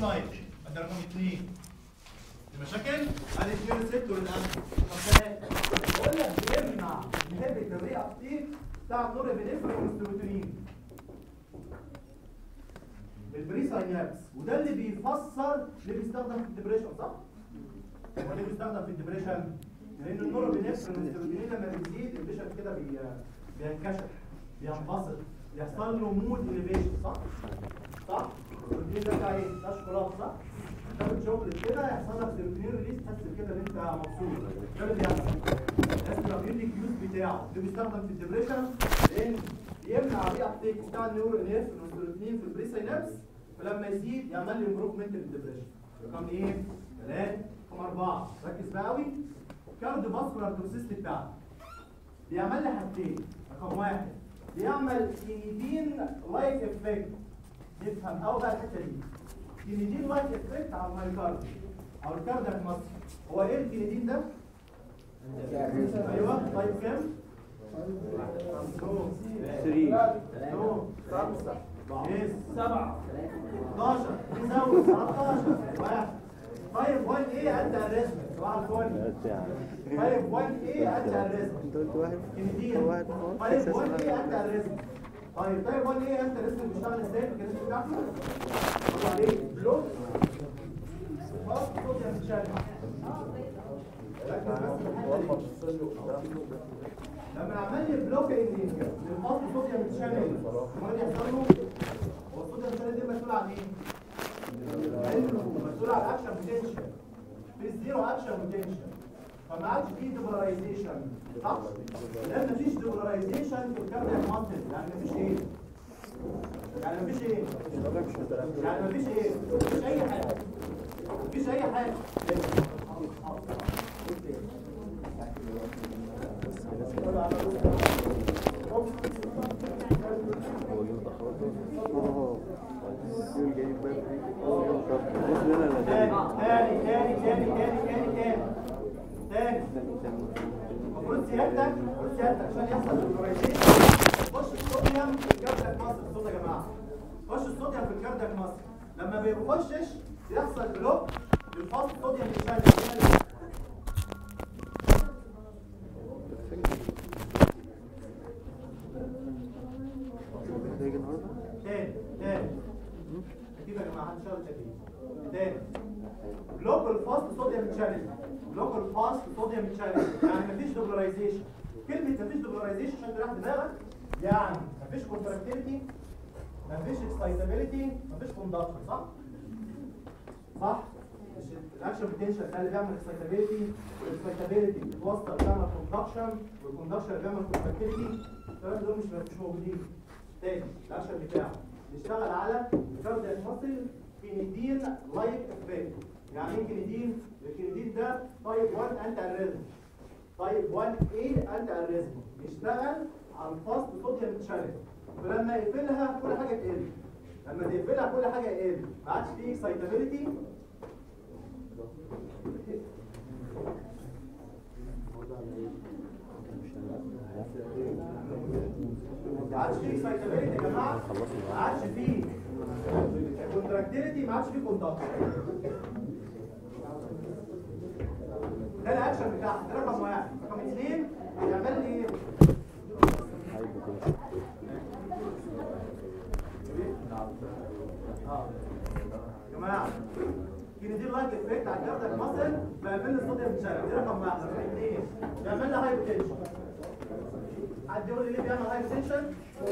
لايك ادي رقم اثنين في مشاكل ادي اثنين ريسبتور للقلب طب ثلاثه بقول لك بيمنع انهبت الري ابتيك بتاع النورابينفرين والسيروتونين البري ساينابس وده اللي بيفسر ليه بيستخدم في الدبريشن صح؟ هو ليه بيستخدم في الدبريشن؟ لان النورابينفرين والسيروتونين لما بيزيد البيشنت كده بي بينكشف بينبسط بيحصل له مود اليفيشن صح؟ صح؟ السيروتونين ده بتاع ايه؟ ده شوكولاته صح؟ تاخد شوكليت كده يحصل لك سيروتونين ريليز تحس كده ان انت مبسوط ده اللي بيحصل اسمه اليونيك يوز بتاعه اللي بيستخدم في الدبريشن لان يمنع الري ابتيك بتاع النيورو انيرف والسيروتونين في البري ساينابس فلما يزيد يعمل لي امبروفمنت للدبريشن رقم ايه؟ ثلاثة رقم أربعة ركز بقى قوي كارديو فاسكولار توكسيستي بتاعته بيعمل لي حاجتين رقم واحد بيعمل كينيدين لايك افكت نفهم قوي بقى الحته دي كينيدين لايك افكت على المايوكارديوم او الكاردياك مصر هو ايه الكينيدين ده؟ ايوه طيب كام؟ نو. نو. خمسة يس سبعة 11 نزود 13 واحد طيب 1 ايه انت الرسم صباح الفل طيب 1 ايه انت الرسم انت قلت واحد كندير واحد فوق طيب 1 ايه انت الرسم طيب طيب 1 ايه انت الرسم بيشتغل ازاي في الكنيسه بتاعته هو عليه بلوك خلاص صوت يا مشاهد ركز بس في الحتة دي. لما عمل لي بلوك انجينج للفصل صوديوم شانل امال يحصل له هو الصوديوم شانل دي مسؤول عن ايه؟ مسؤول عن اكشن بوتنشال في زيرو اكشن بوتنشال فما عادش فيه ديبولارايزيشن صح؟ لان مفيش ديبولارايزيشن في الكاردياك ماسل يعني مفيش ايه؟ يعني مفيش ايه؟ يعني مفيش ايه؟ مفيش اي حاجه مفيش اي حاجه اه يقول جاي بدري طب بص لنا لا تاني تاني تاني تاني تاني تاني تاني تاني المفروض سيادتك المفروض سيادتك عشان يحصل الكلورايزيشن خش الصوديوم في الكاردياك مصر الصوت يا جماعه خش الصوديوم في الكاردياك مصر لما بيخشش بيحصل بلوك للفاصل الصوديوم الشامل هيجي النهارده تاني تاني اكيد يا جماعه هنشتغل تاني تاني لوكال فاست صوديوم تشالنج لوكال فاست صوديوم تشالنج يعني مفيش دوبلارايزيشن كلمه مفيش دوبلارايزيشن عشان تريح دماغك يعني مفيش كونتراكتيليتي مفيش اكسايتابيليتي مفيش كوندكشن صح صح مش الاكشن بوتنشال ده اللي بيعمل اكسايتابيليتي والاكسايتابيليتي بتوصل بيعمل كوندكشن والكوندكشن بيعمل كونتراكتيليتي الكلام دول مش مش موجودين تاني الاكشن بتاعه بيشتغل على الكاردياك ماسل كينيدين لايك افكت يعني ايه كينيدين الكينيدين ده تايب 1 انت اريزم تايب 1 ايه انت اريزم بيشتغل على الفاست صوديوم تشانل فلما يقفلها كل حاجه تقل لما تقفلها كل حاجه يقل ما عادش فيه اكسايتابيليتي ما عادش فيه اكسايتابيليتي يا جماعه ما عادش فيه كونتراكتيليتي ما عادش فيه كوندكشن ده الاكشن بتاعها ده رقم واحد رقم اثنين يعمل لي ايه؟ اه يا جماعه كينيدين لايك افكت على الكاردياك ماسل بيعمل لي صوديوم شانل دي رقم واحد رقم اثنين بيعمل لي هاي بوتنشن حد يقول لي ليه بيعمل هاي بوتنشن؟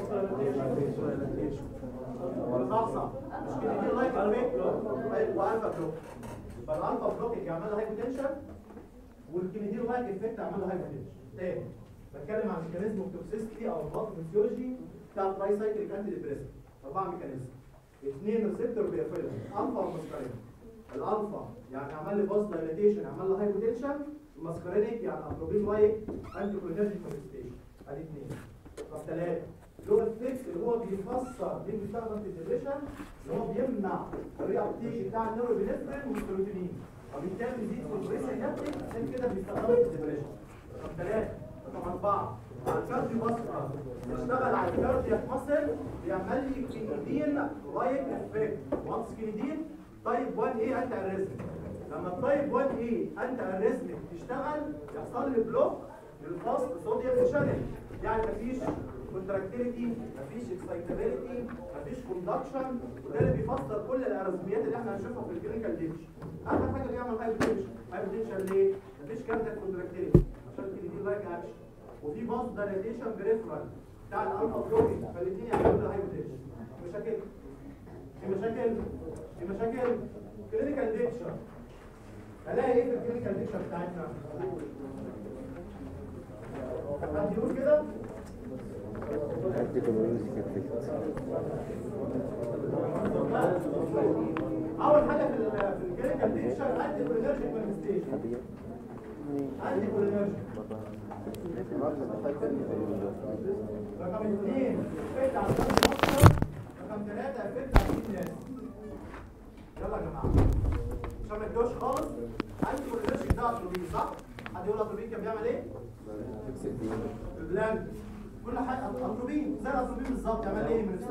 والخاصة مش كينيدين لايك افكت والفا بلوك يبقى الالفا بلوك يعمل لي هاي بوتنشن والكينيدين لايك افكت يعمل له هاي بوتنشن تاني بتكلم عن ميكانيزم التوكسيستي او الباثوفيسيولوجي بتاع التراي سايكليك انتي ديبريسنت اربع ميكانيزم اثنين ريسبتور بيقفلهم الفا ومسكرين الالفا يعني عمل لي باز دايليتيشن عمل له هايبوتنشن المسكرينيك يعني ابروبين لايك انتي كولينرجيك مانيفستيشن ادي اثنين طب ثلاثه له افكت اللي هو بيفسر ليه بيستخدم في الديبريشن اللي هو بيمنع الري ابتيك بتاع النيوروبينفرين والسيروتونين وبالتالي بيزيد في البريس سينابتيك عشان كده بيستخدموا في الديبريشن رقم ثلاثه رقم اربعه على الكارديو باسكر بيشتغل على الكاردياك ماسل بيعمل لي كينيدين لايك افكت وانس كينيدين تايب 1 ايه انت اريزمك لما التايب 1 ايه انت اريزمك تشتغل يحصل لي بلوك للفاست صوديوم شانل يعني مفيش كونتراكتيليتي مفيش اكسايتابيلتي مفيش كوندكشن وده اللي بيفسر كل الارزميات اللي احنا هنشوفها في الكلينيكال ديكشن اخر حاجه بيعمل هايبوتنشن هايبوتنشن ليه مفيش كاردياك كونتراكتيليتي عشان كده دي لايك اكشن وفي باص دايليتيشن بريفرال بتاع الالفا بلوكينج فالاثنين يعملوا هايبوتنشن مشاكل في مشاكل في مشاكل كلينيكال ديكشن الاقي ايه في الكلينيكال ديكشن بتاعتنا حد يقول كده anticholinergic effect اول حاجه في ال- في الكلينيكال ديكشن انتي كولينرجيك مانيفستيشن انتي كولينرجيك رقم اثنين افكت على الضغط الاكثر رقم ثلاثه افكت على الناس يلا يا جماعه عشان ما تجوش خالص انتي كولينرجيك ده اتروبين صح؟ حد يقول اتروبين كان بيعمل ايه؟ البلان كل حاجه اتروبين زي الاتروبين بالظبط يعمل ايه من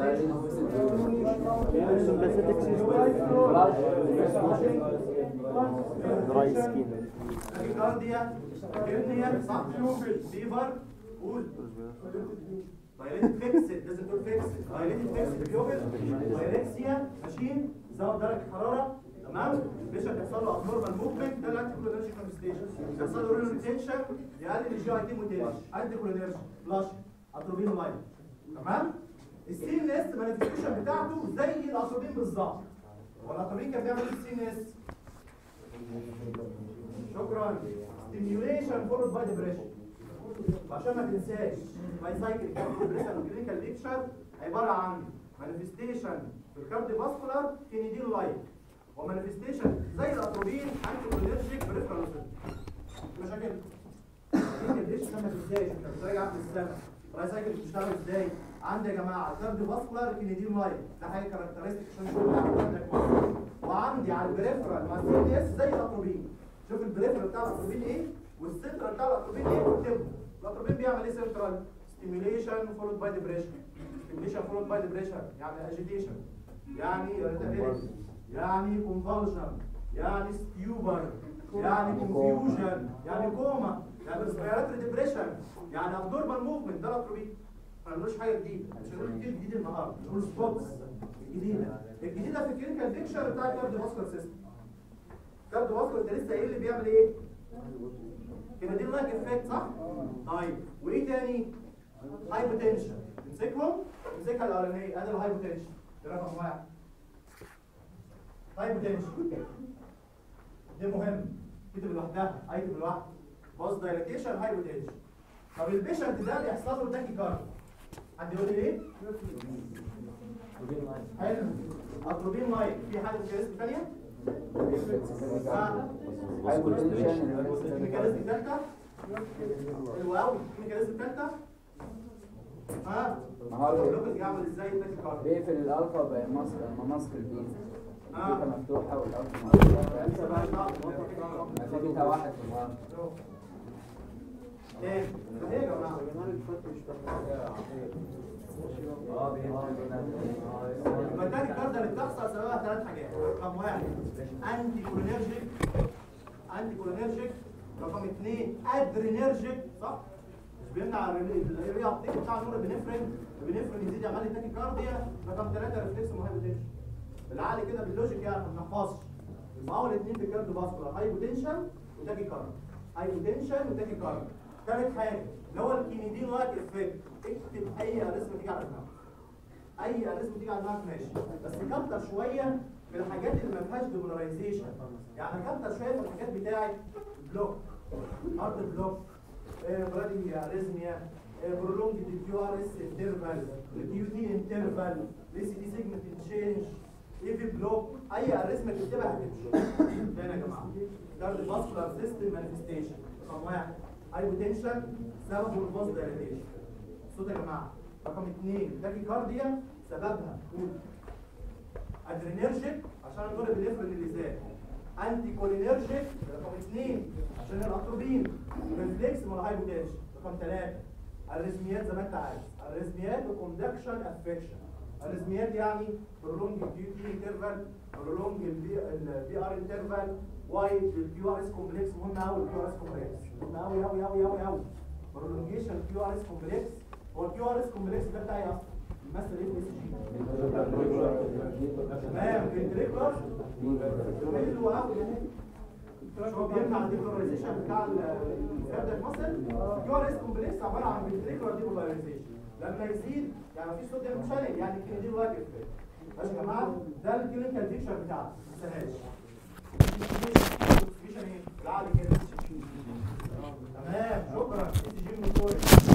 dry skin كارديا كيرنيا صح فيفر قول دايليتد فيكسد لازم تقول فيكسد دايليتد فيكسد بيوبل دايركسيا ماشين زود درجه حراره تمام مش هتحصل له ابنورمال موفمنت ده الانتي كولينرجيك مانيفستيشن يحصل له رينال تنشن يقلل الجي اي تي موتيليشن انتي كولينرجيك فلاش اتروبين لاين تمام السي ان اس مانيفستيشن بتاعته زي الاتروبين بالظبط هو الاتروبين كان بيعمل ايه السي ان اس شكرا stimulation followed by depression وعشان ما تنساش ماي سايكل كابتن والكلينيكال ليكشر عباره عن مانيفستيشن في الكارديو فاسكولار كينيدين لايك ومانيفستيشن زي الاتروبين انتي كولينرجيك بريفرال مشاكل الكلينيكال ليكشر ما تنساش انت بتراجع في السنه ماي سايكل بتشتغل ازاي عندي يا جماعه الكارديو فاسكولار كينيدين لايك ده حاجه كاركترستيك عشان نشوف عندك وعندي على البريفرال مع السي اس زي الاتروبين شوف البريفرال بتاع الاتروبين ايه والسنترال بتاع الاتروبين ايه واكتبه الاتروبين بيعمل ايه سنترال ستيميوليشن فولود باي ديبريشن ستيميوليشن فولود باي ديبريشن يعني اجيتيشن يعني irritability يعني كونفالجن يعني ستيوبر يعني كونفيوجن يعني كوما يعني ريسبيراتوري ديبريشن يعني ابنورمال موفمنت ده الاتروبين ما نقولش حاجه جديده مش هنقول كتير جديد النهارده نقول سبوتس الجديده الجديده في الكلينيكال ديكشر بتاع الكارديو فاسكولار سيستم كارديو فاسكولار انت لسه قايل لي بيعمل ايه؟ كده دي لايك افكت صح؟ طيب وايه تاني؟ هايبوتنشن نمسكهم نمسكها الاولانيه ادي الهايبوتنشن ده رقم واحد هايبوتنشن دي مهم كتب لوحدها ايتم لوحده باص دايلاتيشن هايبوتنشن طب البيشنت ده بيحصل له تاكي كارد حد يقول لي ليه؟ حلو اتروبين لايك في حاجه ميكانيزم ثانيه؟ الميكانيزم الثالثه حلو قوي الميكانيزم الثالثه ها ما هو اللوكس يعمل ازاي التاكي كارد بيقفل الالفا بماسك لما ماسك البيت آه. البيتا مفتوحه والالفا مفتوحه انت بقى صعب. ما في بيتا واحد في الغرب ايه ايه يا جماعه يبقى التاكي كارد اللي بتحصل سببها ثلاث حاجات رقم واحد انتي كولينرجيك انتي كولينرجيك رقم اثنين ادرينرجيك صح مش بيمنع الري ابتيك بتاع النور بنفرن بنفرن يزيد يعمل لي تاكي كارديا رقم ثلاثه ريفلكس وهايبوتنشن بالعقل كده باللوجيك يعني ما بنحفظش يبقى اول اثنين في الكارديو فاسكولار هايبوتنشن وتاكي كارد هايبوتنشن وتاكي كارد ثالث حاجه اللي هو الكينيدين لايك افكت اكتب اي ارسم تيجي على دماغك اي ارسم تيجي على دماغك ماشي بس كتر شويه في الحاجات اللي ما فيهاش ديمونرايزيشن يعني كتر شويه في الحاجات بتاعت بلوك هارد بلوك برادي اريزميا برولونج دي كيو ار اس انترفال الكيو تي انترفال الاي سي دي سيجمنت تشينج اي في بلوك اي اريزم تكتبها هتمشي تاني يا جماعه كارد فاسكولار سيستم مانيفستيشن رقم واحد هايبوتنشن سببه الباص دايليتيشن صوت يا جماعه رقم اثنين تاكي كارديا سببها قول ادرينرجيك عشان الضرب الافرن اللي زاد انتي كولينرجيك رقم اثنين عشان الاتروبين ريفلكس مع الهايبوتنشن رقم ثلاثه الريزميات زي ما انت عايز الريزميات وكوندكشن افكشن الريزميات يعني برولونج ديوتي انترفال برولونج البي ار انترفال وايد للكيو ار اس كومبلكس مهم قوي الكيو ار اس كومبلكس مهم قوي قوي قوي قوي قوي برولونجيشن الكيو ار اس كومبلكس هو الكيو ار اس كومبلكس ده بتاع ايه اصلا؟ بيمثل ايه في اس جي؟ تمام الانتريكولار حلو قوي هو بيمنع الديبولاريزيشن بتاع الكاردياك ماسل الكيو ار اس كومبلكس عباره عن فنتريكولار ديبولاريزيشن لما يزيد يعني في صوديوم شانل يعني كده دي لايك افكت ماشي يا جماعه ده الكلينيكال بيكتشر بتاعه ما تنساهاش Distribution ايه؟ العقل كده تمام شكرا اس جي موتوري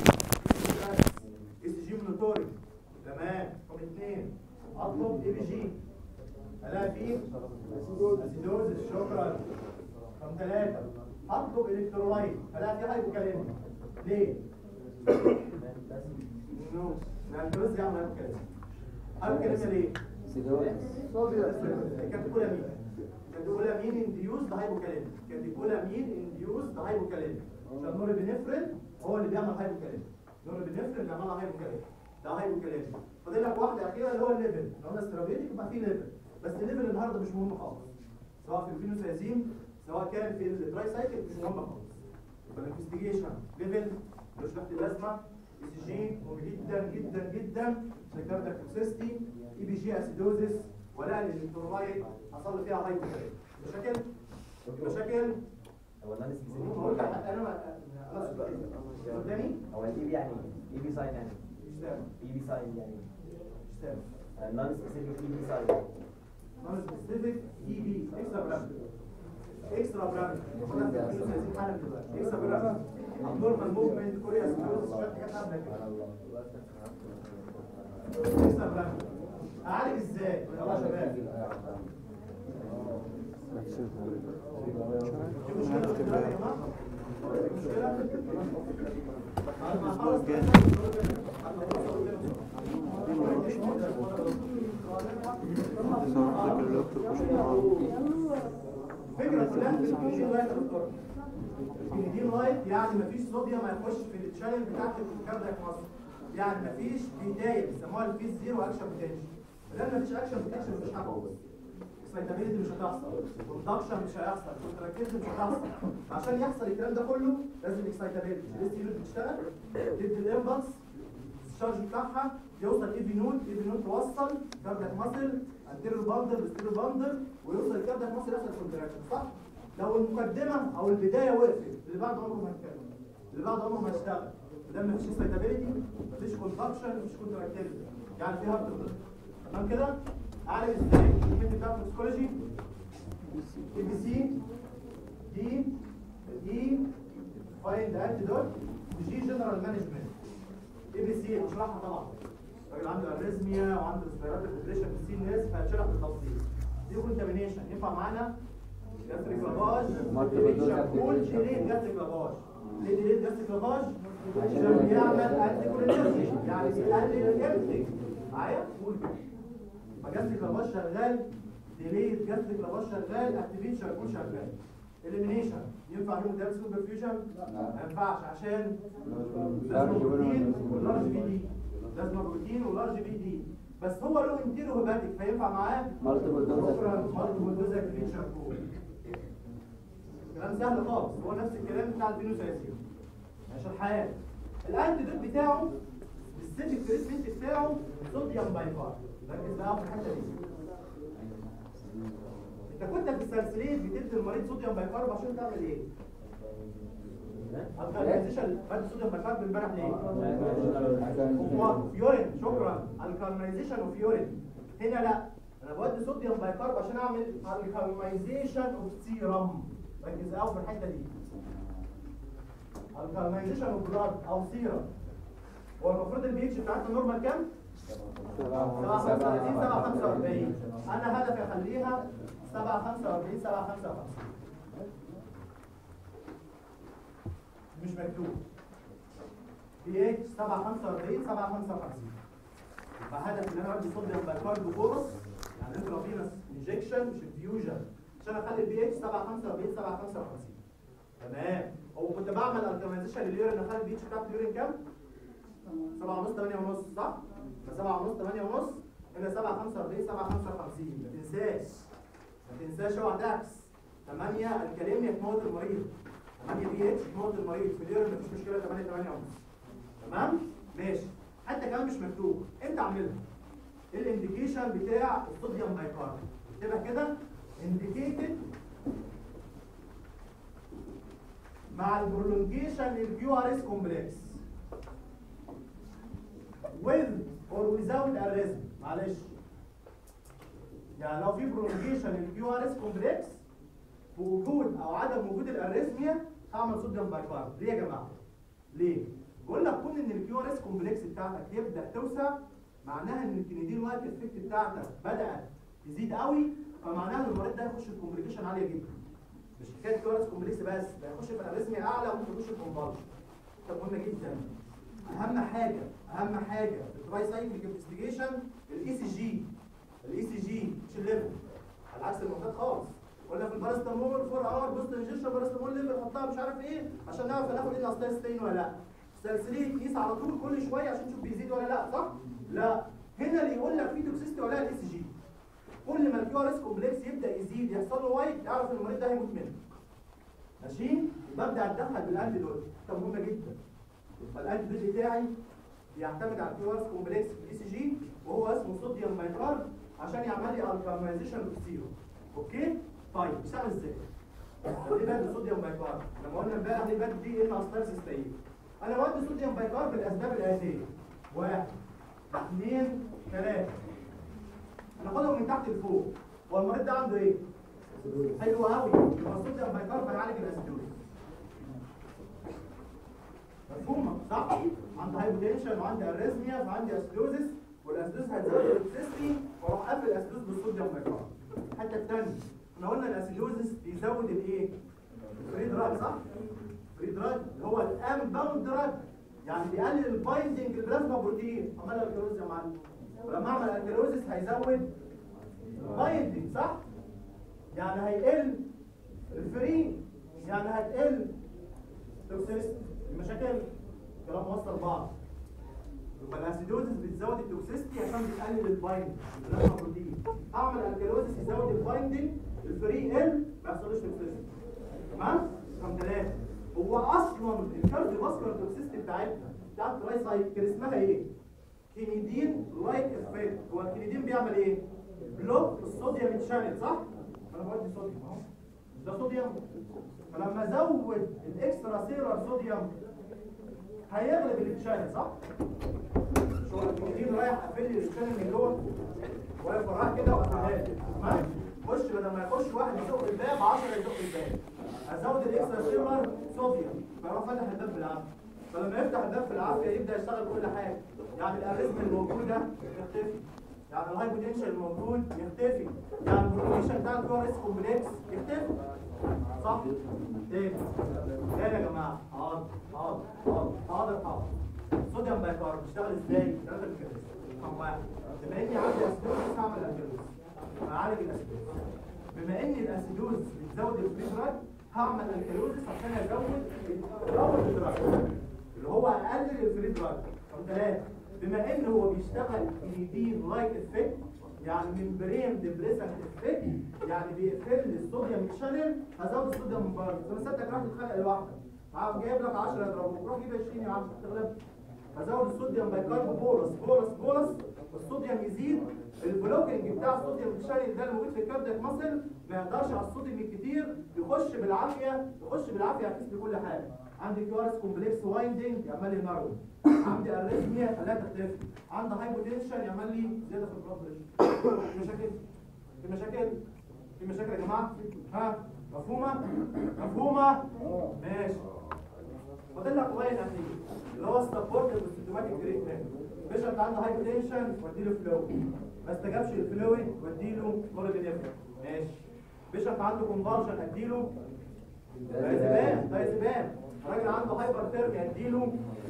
اس جي موتوري تمام رقم اثنين اطلب اي بي جي الاقي فيه اسيدوزس شكرا رقم ثلاثة اطلب الكترولايت الاقي فيه هايبوكاليميا ليه؟ نو لان بس يعمل هايبوكاليميا هايبوكاليميا ليه؟ كاتيكولامين كاتيكولامين انديوز هايبوكاليميا كاتيكولامين انديوز هايبوكاليميا عشان نوربينفرين هو اللي بيعمل هايبوكاليميا نوربينفرين اللي عملها هايبوكاليميا ده هايبوكاليميا فاضل لك واحده اخيره اللي هو الليفل لو قلنا استرابيتيك يبقى في ليفل بس الليفل النهارده مش مهم خالص سواء في الفينوسيازين سواء كان في التراي سايكل مش مهم خالص يبقى الانفستيجيشن ليفل مش تحت اللازمه اي سي جي مهم جدا جدا جدا ذكرتك توكسيستي اي بي جي اسيدوزيس ولا الالكترولايت حصل فيها هايبوكاليميا مشاكل مشاكل هو النون هقول لك سبيسيفيك انا خلاص قدامي هو الاي بي يعني اي بي ساين يعني مش سامع اي بي ساين يعني مش سامع النون سبيسيفيك اي بي ساين نون سبيسيفيك اي بي اكسترا برامج اكسترا برامج خدها في الفينوسيازين حالا دلوقتي اكسترا برامج abnormal movement كوريا سكلوز شويه حاجات عامله كده اكسترا برامج اعالج ازاي يلا يا شباب في مشكله في الكلام يا جماعه في مشكله بعد ما اخلص فكرة كلها في الكينجين لايت يا دكتور الكينجين لايت يعني مفيش صوديوم هيخش في التشانل بتاعت الكاردياك مصر يعني مفيش بداية بيسموها الفيز زيرو اكشن بوتنشال لما مفيش اكشن بوتنشال مفيش حاجة خالص اكسايتابيلتي مش هتحصل كوندكشن مش هيحصل كونتراكتيفيتي مش هتحصل عشان يحصل الكلام ده كله لازم اكسايتابيلتي الاس يونت بتشتغل تدي الامبلس الشارج بتاعها يوصل اي في نود اي في نود توصل كاردياك ماسل انتيريور باندل وستيريور باندل ويوصل الكاردياك ماسل يحصل كونتراكشن صح لو المقدمه او البدايه وقفت اللي بعد عمره ما هيتكلم اللي بعد عمره ما هيشتغل ده مفيش اكسايتابيلتي مفيش كونتراكشن مفيش كونتراكتيفيتي يعني في هارت تمام كده اعالج ازاي الكلمه بتاعت السكولوجي اي بي سي دي دي فايند انتيدوت جي جنرال مانجمنت اي بي سي هشرحها طبعا راجل عنده اريزميا وعنده سبيراتيف ديبريشن في السي ناس فهتشرح بالتفصيل دي كونتامينيشن ينفع معانا جاستريك لافاج شامبول ديليت جاستريك لافاج ليه ديليت جاستريك لافاج عشان بيعمل انتي كولينيرجي يعني بيقلل الامتنج معايا قول كده فجاستريك لافاج شغال ديليت جاستريك لافاج شغال اكتيفيت شغال شغال اليمينيشن ينفع هيمو دابس برفيوجن ما ينفعش عشان لازم بروتين ولارج بي دي لازم بروتين ولارج بي دي بس هو له انتيرو هيباتيك فينفع معاه Multiple dose. شكرا مالتيبل دوز اكتيفيشن كلام سهل خالص هو نفس الكلام بتاع الفينوسايسين عشان الحياه الانتيدوت بتاعه السيتيك تريتمنت بتاعه صوديوم بايكار ركز بقى في الحته دي انت كنت في السلسلين بتدي المريض صوديوم بايكارب عشان تعمل ايه؟ الكالمايزيشن بعد صوديوم بايكارب امبارح ليه؟ اوف يورين شكرا الكالمايزيشن اوف يورين هنا لا انا بودي صوديوم بايكارب عشان اعمل الكالمايزيشن اوف سيرم ركز قوي في الحته دي الكالمايزيشن اوف بلاد او سيرم هو المفروض البي اتش بتاعتنا نورمال كام؟ 37 45 انا هدفي اخليها 7 45 7 55 مش مكتوب بي اتش 7 45 7 55 يبقى هدفي ان انا ادي صوديوم بايكارب كورس يعني انترافينوس انجكشن مش انفيوجن عشان اخلي البي اتش 7 45 7 55 تمام هو كنت بعمل الكالمايزيشن لليورين اخلي البي اتش بتاعت اليورين كام؟ 7 ونص 8 ونص صح؟ يبقى 7 ونص 8 ونص هنا 7 45 7 55 ما تنساش ما تنساش اوعى تعكس 8 الكاليميا تموت المريض 8 بي اتش تموت المريض في اليورين مفيش مشكله 8 8 ونص تمام ماشي حتى كمان مش مكتوب امتى اعملها ايه الانديكيشن بتاع الصوديوم بايكارب اكتبها كده انديكيتد مع البرولونجيشن للكيو ار اس كومبلكس with or without arrhythmia معلش يعني لو في برولونجيشن للكيو ار اس كومبلكس بوجود او عدم وجود الاريثميا هعمل صوديوم بايكارب ليه يا جماعه ليه بقول لك كون ان الكيو ار اس كومبلكس بتاعتك يبدا توسع معناها ان الكنيدين لايك افكت بتاعتك بدات تزيد قوي فمعناها ان المريض ده هيخش في كومبليكيشن عاليه جدا مش حكايه كيو ار اس كومبلكس بس ده هيخش في الاريثميا اعلى وممكن يخش في كونفالجن ده مهم جدا اهم حاجه اهم حاجه في التراي سايكليك انفستيجيشن الاي سي جي الاي سي جي مش الليفل على عكس المعتاد خالص ولا في البارستامول 4 اور بوست انجكشن بارستامول ليفل حطها مش عارف ايه عشان نعرف هناخد ايه الاستايستين ولا لا سلسليه تقيس على طول كل شويه عشان تشوف بيزيد ولا لا صح لا هنا اللي يقول لك في توكسيستي ولا لا الاي سي جي كل ما الكيو ار اس كومبلكس يبدا يزيد يحصل له وايت اعرف ان المريض ده هيموت منه ماشي ببدا اتدخل بالانتي دوت طب مهمه جدا يبقى الانتي دوت بتاعي بيعتمد على الكيو ار اس كومبلكس في الاي سي جي وهو اسمه صوديوم بايكارب عشان يعمل لي الكارمايزيشن للسيرو اوكي طيب بيشتغل ازاي ليه بدي صوديوم بايكارب لما قلنا امبارح ليه بدي دي ان اصفار سيستين انا بدي صوديوم بايكارب للاسباب الاتيه واحد اثنين ثلاثه هناخدهم من تحت لفوق هو المريض ده عنده ايه حلو قوي يبقى الصوديوم بايكارب هيعالج الاسيدوز مفهومه صح عندي هايبوتنشن وعندي اريزميا وعندي اسيدوزس والاسيدوز هتزود التوكسيستي واروح قافل الاسيدوز بالصوديوم بايكارب الحته الثانيه احنا قلنا الاسيدوزس بيزود الايه فري دراج صح فري دراج اللي هو الام باوند دراج يعني بيقلل البايندنج البلازما بروتين عمال الكلوز يا معلم ولما اعمل الكلوزس هيزود بايندنج صح يعني هيقل الفري يعني هتقل توكسيستي المشاكل كلام موصل بعض يبقى الاسيدوزس بتزود التوكسيستي عشان بتقلل البايندنج البلازما بروتين اعمل الكالوزس يزود البايندنج الفري ال ما يحصلوش توكسيستي تمام رقم ثلاثة هو اصلا الكارديو فاسكولار توكسيستي بتاعتنا بتاعت الراي سايكل اسمها ايه كينيدين لايك افكت هو الكينيدين بيعمل ايه بلوك الصوديوم شانل صح انا بودي صوديوم اهو مش ده صوديوم فلما ازود الاكسترا سيلر صوديوم هيغلب الشانل صح شو الكينيدين رايح قافل لي الشانل من جوه واقف وراها كده وقافلها لي تمام خش بدل ما يخش واحد يزق الباب 10 يزق الباب ازود الاكسترا سيلر صوديوم فيروح فاتح الباب بالعافيه فلما يفتح الباب بالعافيه يبدا يشتغل كل حاجه يعني الاريزم الموجوده يختفي يعني الهايبوتنشن الموجود يختفي يعني البروتيشن بتاع الكيو ار اس كومبلكس يختفي صح تاني تاني يا جماعه حاضر حاضر حاضر حاضر حاضر صوديوم بايكارب بيشتغل ازاي؟ ثلاثه ميكانيزم رقم واحد بما اني عندي اسيدوز هعمل اسيدوز هعالج الاسيدوز بما ان الاسيدوز بتزود الفري دراج هعمل الكالوزيس عشان ازود الرابط دراج اللي هو اقلل الفري دراج رقم ثلاثه بما ان هو بيشتغل كريتين لايك افكت يعني ممبرين ديبريسنت افكت يعني بيقفل لي الصوديوم شانل هزود الصوديوم من بره فانا سبتك راح تتخلق لوحدك عارف جايب لك 10 يضربوك روح جيب 20 يا عم تغلب هزود الصوديوم بايكارب بولس بولس بولس الصوديوم يزيد البلوكينج بتاع الصوديوم الشانل ده اللي موجود في الكاردياك ماسل ما يقدرش على الصوديوم الكتير يخش بالعافيه يخخش بالعافيه يحس بكل حاجه عندي كيو ار اس كومبلكس وايندنج يعمل لي نارو عندي اريثميا خلاها تختفي عندي هايبوتنشن يعمل لي زياده في البلاد بريشر في مشاكل في مشاكل في مشاكل يا جماعه ها مفهومه مفهومه ماشي فاضل لك لاين اخير اللي هو السبورت والسيستماتيك تريتمنت مش انت عنده هايبوتنشن وديله فلو ما استجابش للفلويد وديله كوربينيفرين ماشي مش انت عنده كونفرجن اديله دايزبان دايزبان راجل عنده هايبر ثيرمي اديله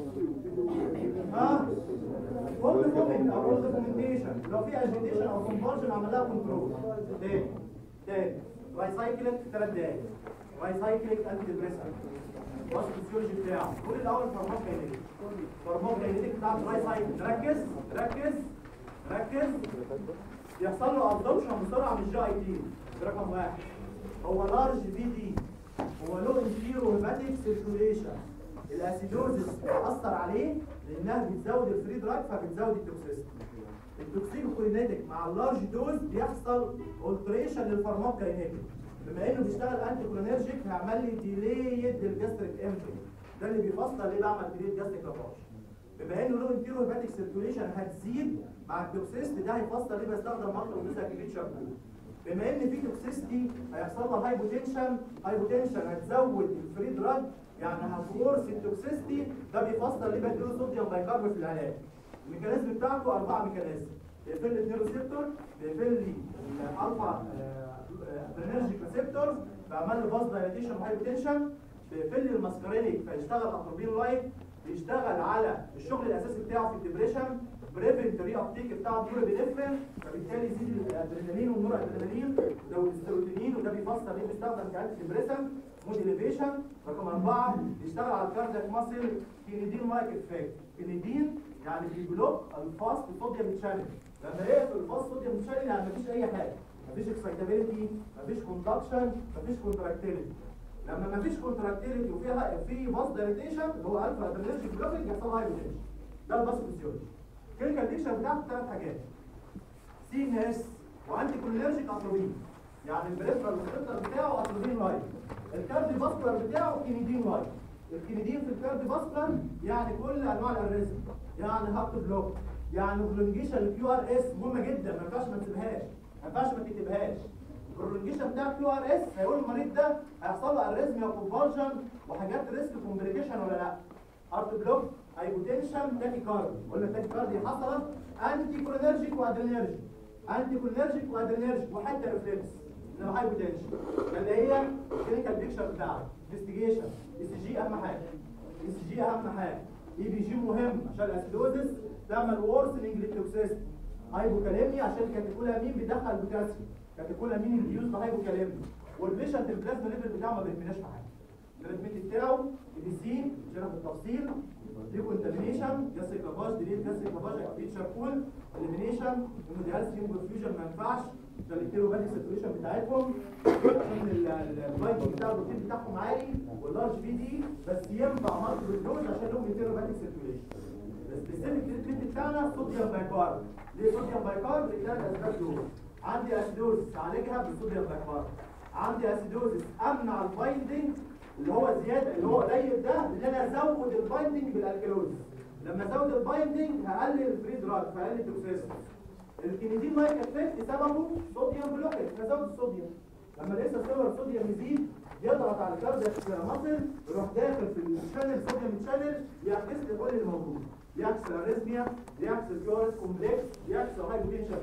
ها فولد فومنت او فولد فومنتيشن لو في اجيتيشن او كونفرجن عمل لها كنترول تاني تاني رايسايكليك ثلاث دقايق رايسايكليك انتي ديبريسنت واسط الفسيولوجي بتاعه كل الاول فارماكاينيتيك فارماكاينيتيك بتاع الرايسايكل ركز ركز ركز يحصل له ابزوربشن بسرعه من الجي اي تي ده رقم واحد هو لارج في دي هو له انفيرو هيباتيك سيركوليشن الاسيدوزس بتاثر عليه لانها بتزود الفري دراج فبتزود التوكسيستي التوكسيكوكولينيتك مع اللارج دوز بيحصل التريشن للفارماكاينيتك بما انه بيشتغل انتي كولينرجيك هيعمل لي ديليد الجاستريك امبري ده اللي بيفسر ليه بعمل ديليد جاستريك لافاج بما انه له انتيرو هيباتيك سيركوليشن هتزيد مع التوكسيستي ده هيفسر ليه بستخدم ماركر ودوسا كبيت شامبو بما ان في توكسيستي هيحصل لها هايبوتنشن هايبوتنشن هتزود الفري دراج يعني هتورس التوكسيستي ده بيفسر ليه بديله صوديوم بايكارب في العلاج الميكانيزم بتاعته اربعه ميكانيزم بيقفل لي النيروسيبتور بيقفل لي الالفا ادرينرجيك ريسبتورز بعمل له باز دايليتيشن وهايبوتنشن بيقفل لي الماسكرينيك فيشتغل اتروبين لايت بيشتغل على الشغل الاساسي بتاعه في الدبريشن بريفنت ري ابتيك بتاع النورابينفرين فبالتالي يزيد الادرينالين والنور ادرينالين وده السيروتونين وده بيفسر ليه بيستخدم كانتي ديبريسن مود اليفيشن رقم أربعة بيشتغل على الكاردياك ماسل كينيدين لايك افكت كينيدين يعني بيبلوك الفاست صوديوم شانل لما يقفل الفاست صوديوم شانل يعني مفيش اي حاجه مفيش اكسايتابيلتي مفيش كوندكشن مفيش كونتراكتيليتي لما مفيش كونتراكتيليتي وفيها في باس دايليتيشن اللي هو الفا ادرينالين بلوكينج يحصل هايبوتنشن ده الباس فيسيولوجي كلينيكال ديكشن بتاعته ثلاث حاجات سي ان اس وانتي كولينرجيك اتروبين يعني البريفرال ريسبتور بتاعه اتروبين لايت الكاردي فاسكولار بتاعه كينيدين لايت الكينيدين في الكاردي فاسكولار يعني كل انواع الاريزم يعني هارت بلوك يعني برولونجيشن الكيو ار اس مهمه جدا ما ينفعش ما تسيبهاش ما ينفعش ما تكتبهاش البرولونجيشن بتاع الكيو ار اس هيقول المريض ده هيحصل له اريزميا كونفالجن وحاجات ريسك كومبليكيشن ولا لا هارت بلوك هايبوتنشن تاكي كارد قلنا تاكي كارد حصلت انتي كولينرجيك وادرينرجيك انتي كولينرجيك وادرينرجيك وحتى ريفلكس لو هايبوتنشن اللي هي الكلينيكال بيكشر بتاعه انفستيجيشن اس جي اهم حاجه اس جي اهم حاجه اي بي جي مهم عشان الاسيدوزس تعمل وورسنج للتوكسيستي هايبوكاليميا عشان الكاتيكولامين بيدخل بوتاسيوم كاتيكولامين ريديوز هايبوكاليميا والبيشنت البلازما ليفل بتاعه ما بيهمناش في حاجه التريتمنت بتاعه اي سي شرح بالتفصيل دي كونتامينيشن جاسيك لافاج ديليت جاسيك لافاج اكتيف شاركول اليمينيشن الموديالس هيم برفيوجن ما ينفعش عشان الكيلوباتيك ساتوريشن بتاعتهم عشان الفايت بتاع البروتين بتاعهم عالي واللارج في دي بس ينفع ماركر الدوز عشان لهم الكيلوباتيك ساتوريشن السبيسيفيك تريتمنت بتاعنا صوديوم بايكارب ليه صوديوم بايكارب لثلاث اسباب دول عندي اسيدوز اعالجها بالصوديوم بايكارب عندي اسيدوزس امنع البايندنج اللي هو زياده اللي هو قليل ده ان انا ازود البايندنج بالالكالوز لما ازود البايندنج هقلل الفري دراج فهقلل التوكسيستي الكينيدين لايك افكت سببه صوديوم بلوكيت فزود الصوديوم لما لسه صور الصوديوم يزيد يضغط على الكاردياك ماسل يروح داخل في الشانل صوديوم شانل يعكس لي كل اللي موجود يعكس الاريزميا يعكس الكيورس كومبلكس يعكس الهايبوتنشن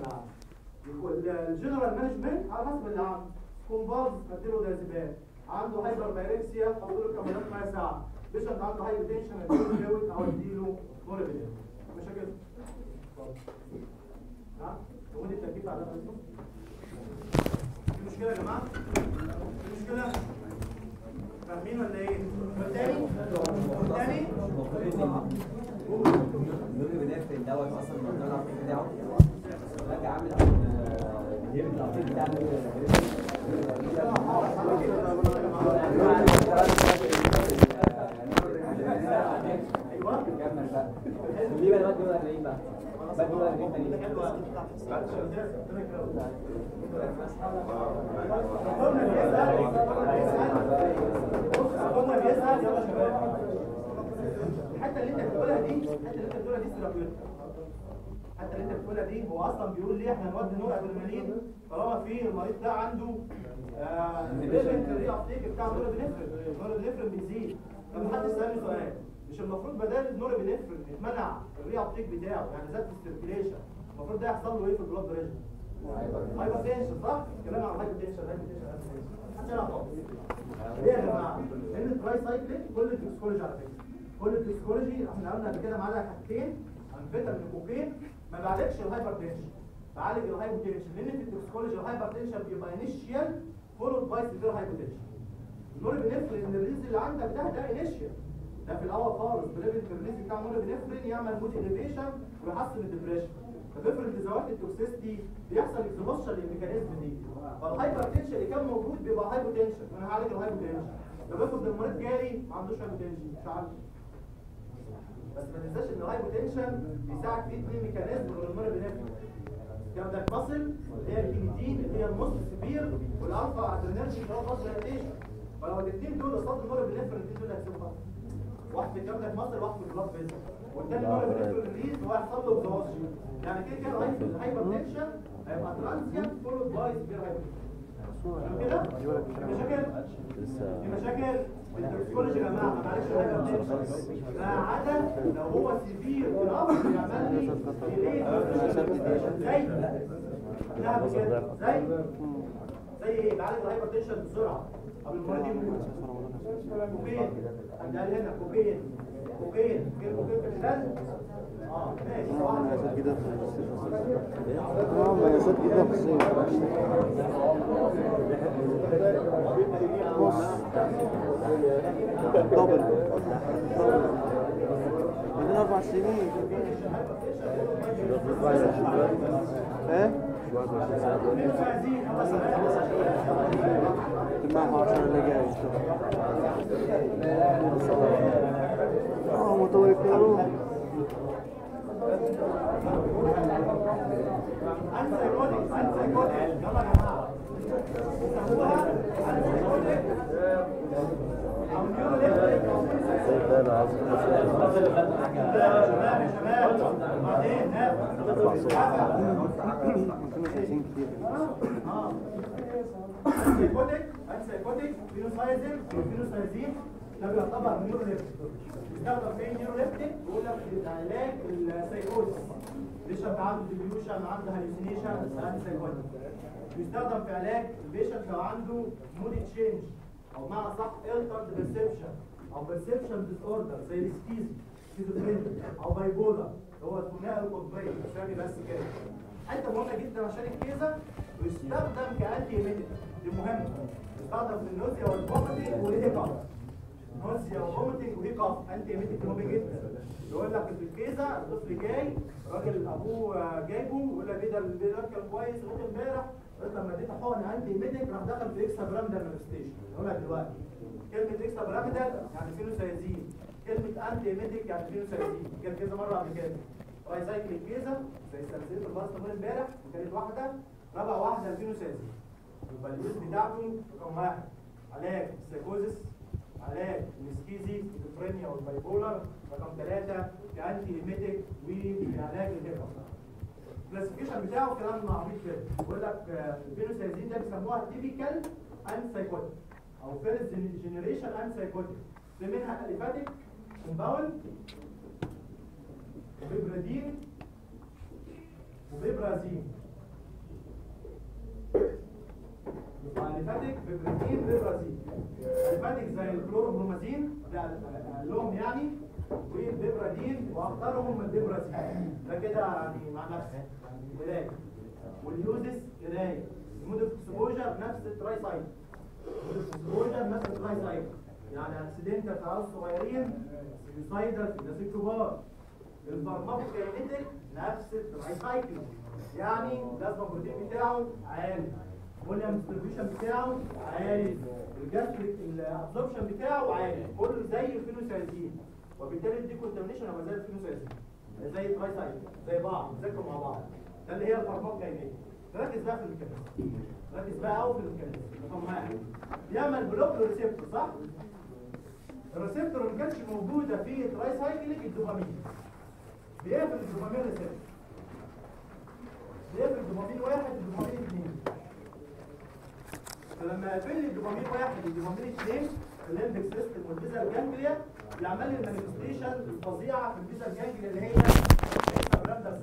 معاه الجنرال مانجمنت على حسب اللي عنده كومباز اديله دازيبان عنده هايبر بايركسيا احط له كمادات ميه ساعه بيشنت عنده هايبوتنشن اديله فلويد او اديله نورابينين مشاكل ها هو دي التركيب على ده في مشكله يا جماعه في مشكله فاهمين ولا ايه والتاني والتاني دول بنفس الدواء اصلا من الدواء العقيم بتاعه باجي اعمل جيب العقيم بتاع ايوه كمل بقى ليه بقى الواد دول هتلاقيه بقى بقى دول هتلاقيه تاني قلنا بيسأل قلنا بيسأل يلا شباب الحته اللي انت بتقولها دي الحته اللي انت بتقولها دي ثيرابيوتيك الحته اللي انت بتقولها دي هو اصلا بيقول ليه احنا نودي نور ادرينالين طالما في المريض ده عنده ريفنت ري ابتيك بتاع نور ابنفرين نور ابنفرين بيزيد طب حد سالني سؤال مش المفروض بدل النور ابنفرين يتمنع الري ابتيك بتاعه يعني زاد في السيركيليشن المفروض ده يحصل له ايه في البلاد بريشر هايبر تنشن صح؟ كلام عن هايبر تنشن هايبر تنشن محدش يعرف خالص ليه يا جماعه؟ لان التراي سايكليك كل التوكسيكولوجي على فكره كل التوكسيكولوجي احنا قلنا قبل كده معانا حاجتين انفيتامين كوكين ما بعالجش الهايبر تنشن بعالج الهايبر تنشن لان في التوكسيكولوجي الهايبر تنشن بيبقى انيشيال فولود باي سيفير هايبر تنشن النور بنفرين ان الريز اللي عندك ده ده انيشيال ده في الاول خالص بليفل الريز بتاع النور بنفرين يعمل مود اليفيشن ويحسن الدبريشن طب افرض ازدواج التوكسيستي بيحصل اكزوموشن للميكانيزم دي فالهايبر تنشن اللي كان موجود بيبقى هايبو تنشن وانا هعالج الهايبو تنشن طب افرض المريض جالي ما عندوش هايبو تنشن مش عارف بس ما ننساش ان الهايبو تنشن بيساعد فيه اثنين ميكانيزم غير المرض بنفسه جامدك ماسل اللي هي الكينيتين اللي هي الموست سبير والالفا ادرينالجين اللي هو ماسل ريليشن فلو الاثنين دول قصاد المرض بنفسه الاثنين دول هيكسبوا بعض. واحد في جامدك ماسل وواحد في البلاد فيزل والتاني مرض بنفسه الريز هو هيحصل له اكزوشن يعني كده كده الهايبر الهايبر تنشن هيبقى ترانزيانت فولود باي سبير هايبر كده في مشاكل في مشاكل في التوكسيكولوجي يا جماعه معلش الهايبر تنشن ما عدا لو هو سيفير كلاس يعمل لي ديلي زي لا بجد زي زي ايه بعالج الهايبر تنشن بسرعه قبل المريض يموت كوكين عندها هنا كوكين كوكين غير كوكين في الدم اه ماشي واحد مقاسات جديدة في الصيف اه مقاسات جديدة في الصيف بص دبل بعدين أربع سنين ايه؟ تجمعها عشان اللي جاي ان شاء الله اه مطور الكهرباء انسى كودك انسى كودك يلا يا جماعه سموها انسى كودك او نيورو ليفت يا شباب يا شباب بعدين ها كنا شايفين كتير انسيكوتيك انسيكوتيك فينوسايزين وفينوسايزين ده بيعتبر نيوروليبتيك بيستخدم فين نيوروليبتيك بيقول لك علاج السايكوزيس بيشنت عنده ديليوشن عنده هالوسينيشن انسيكوتيك بيستخدم في علاج البيشنت لو عنده مود تشينج او بمعنى صح الترد بيرسبشن او بيرسبشن ديس اوردر زي السكيزي سكيزوفرينيا او بايبولار هو ثنائي القطبين ثاني بس كده حته مهمه جدا عشان الكيزه ويستخدم كانتي ميديك دي مهمه يستخدم في النوزيا والفوميتنج والهيكاف نوزيا وفوميتنج وهيكاف انتي ميديك مهم جدا يقول لك في الكيزه الطفل جاي راجل ابوه آه، جايبه يقول لك ايه ده البيض كان كويس لغايه امبارح قلت لما اديته حقن انتي ميديك راح دخل في اكسترا برامدال مانيفستيشن يقول لك دلوقتي كلمه اكسترا برامدال يعني فينوسايزين كلمه انتي ميديك يعني فينوسايزين كان كذا مره قبل كده رايسايكل الجيزه زي سلسله الباستا من امبارح وكانت واحده رابع واحده الفينوسايزين يبقى اليوز بتاعته رقم واحد علاج السيكوزيس علاج السكيزي السكيزوفرينيا والبايبولار رقم ثلاثة كأنتي ايميتيك وعلاج الهيبر الكلاسيفيكيشن بتاعه كلام عبيط كده بيقول لك آه، الفينوسايزين ده بيسموها تيبيكال ان سايكوتيك او فيرست جنريشن ان سايكوتيك في منها اليفاتيك كومباوند وبيبرادين وبيبرازين يبقى اليفاتيك بيبرادين بيبرازين اليفاتيك زي الكلوروبرومازين ده لهم يعني والبيبرادين واختارهم البيبرازين ده كده يعني مع نفسه قرايه واليوزس قرايه المود اكسبوجر نفس التراي سايت المود اكسبوجر نفس التراي سايت يعني اكسيدنتال في عيال صغيرين سويسايدر في الناس الكبار الفارماكوكاينيتك نفس التراي سايكل يعني البلازما بروتين بتاعه عالي فوليوم ديستريبيوشن بتاعه عالي الجاستريك الابزوربشن بتاعه عالي كله زي الفينوسايزين وبالتالي الدي كونتامينيشن هو زي الفينوسايزين زي التراي سايكل زي بعض بيذاكروا مع بعض ده اللي هي الفارماكوكاينيتك ركز بقى في الميكانيزم ركز بقى قوي في الميكانيزم رقم واحد بيعمل بلوك للريسبتور صح؟ الريسبتور اللي ما كانش موجوده في التراي سايكليك الدوبامين بيقفل الدوبامين ريسبتور بيقفل الدوبامين واحد الدوبامين اثنين فلما يقفل لي الدوبامين واحد والدوبامين اثنين الليمبك سيستم والفيزال جانجليا بيعمل لي المانيفستيشن الفظيعه في الفيزال جانجليا اللي هي اكسترا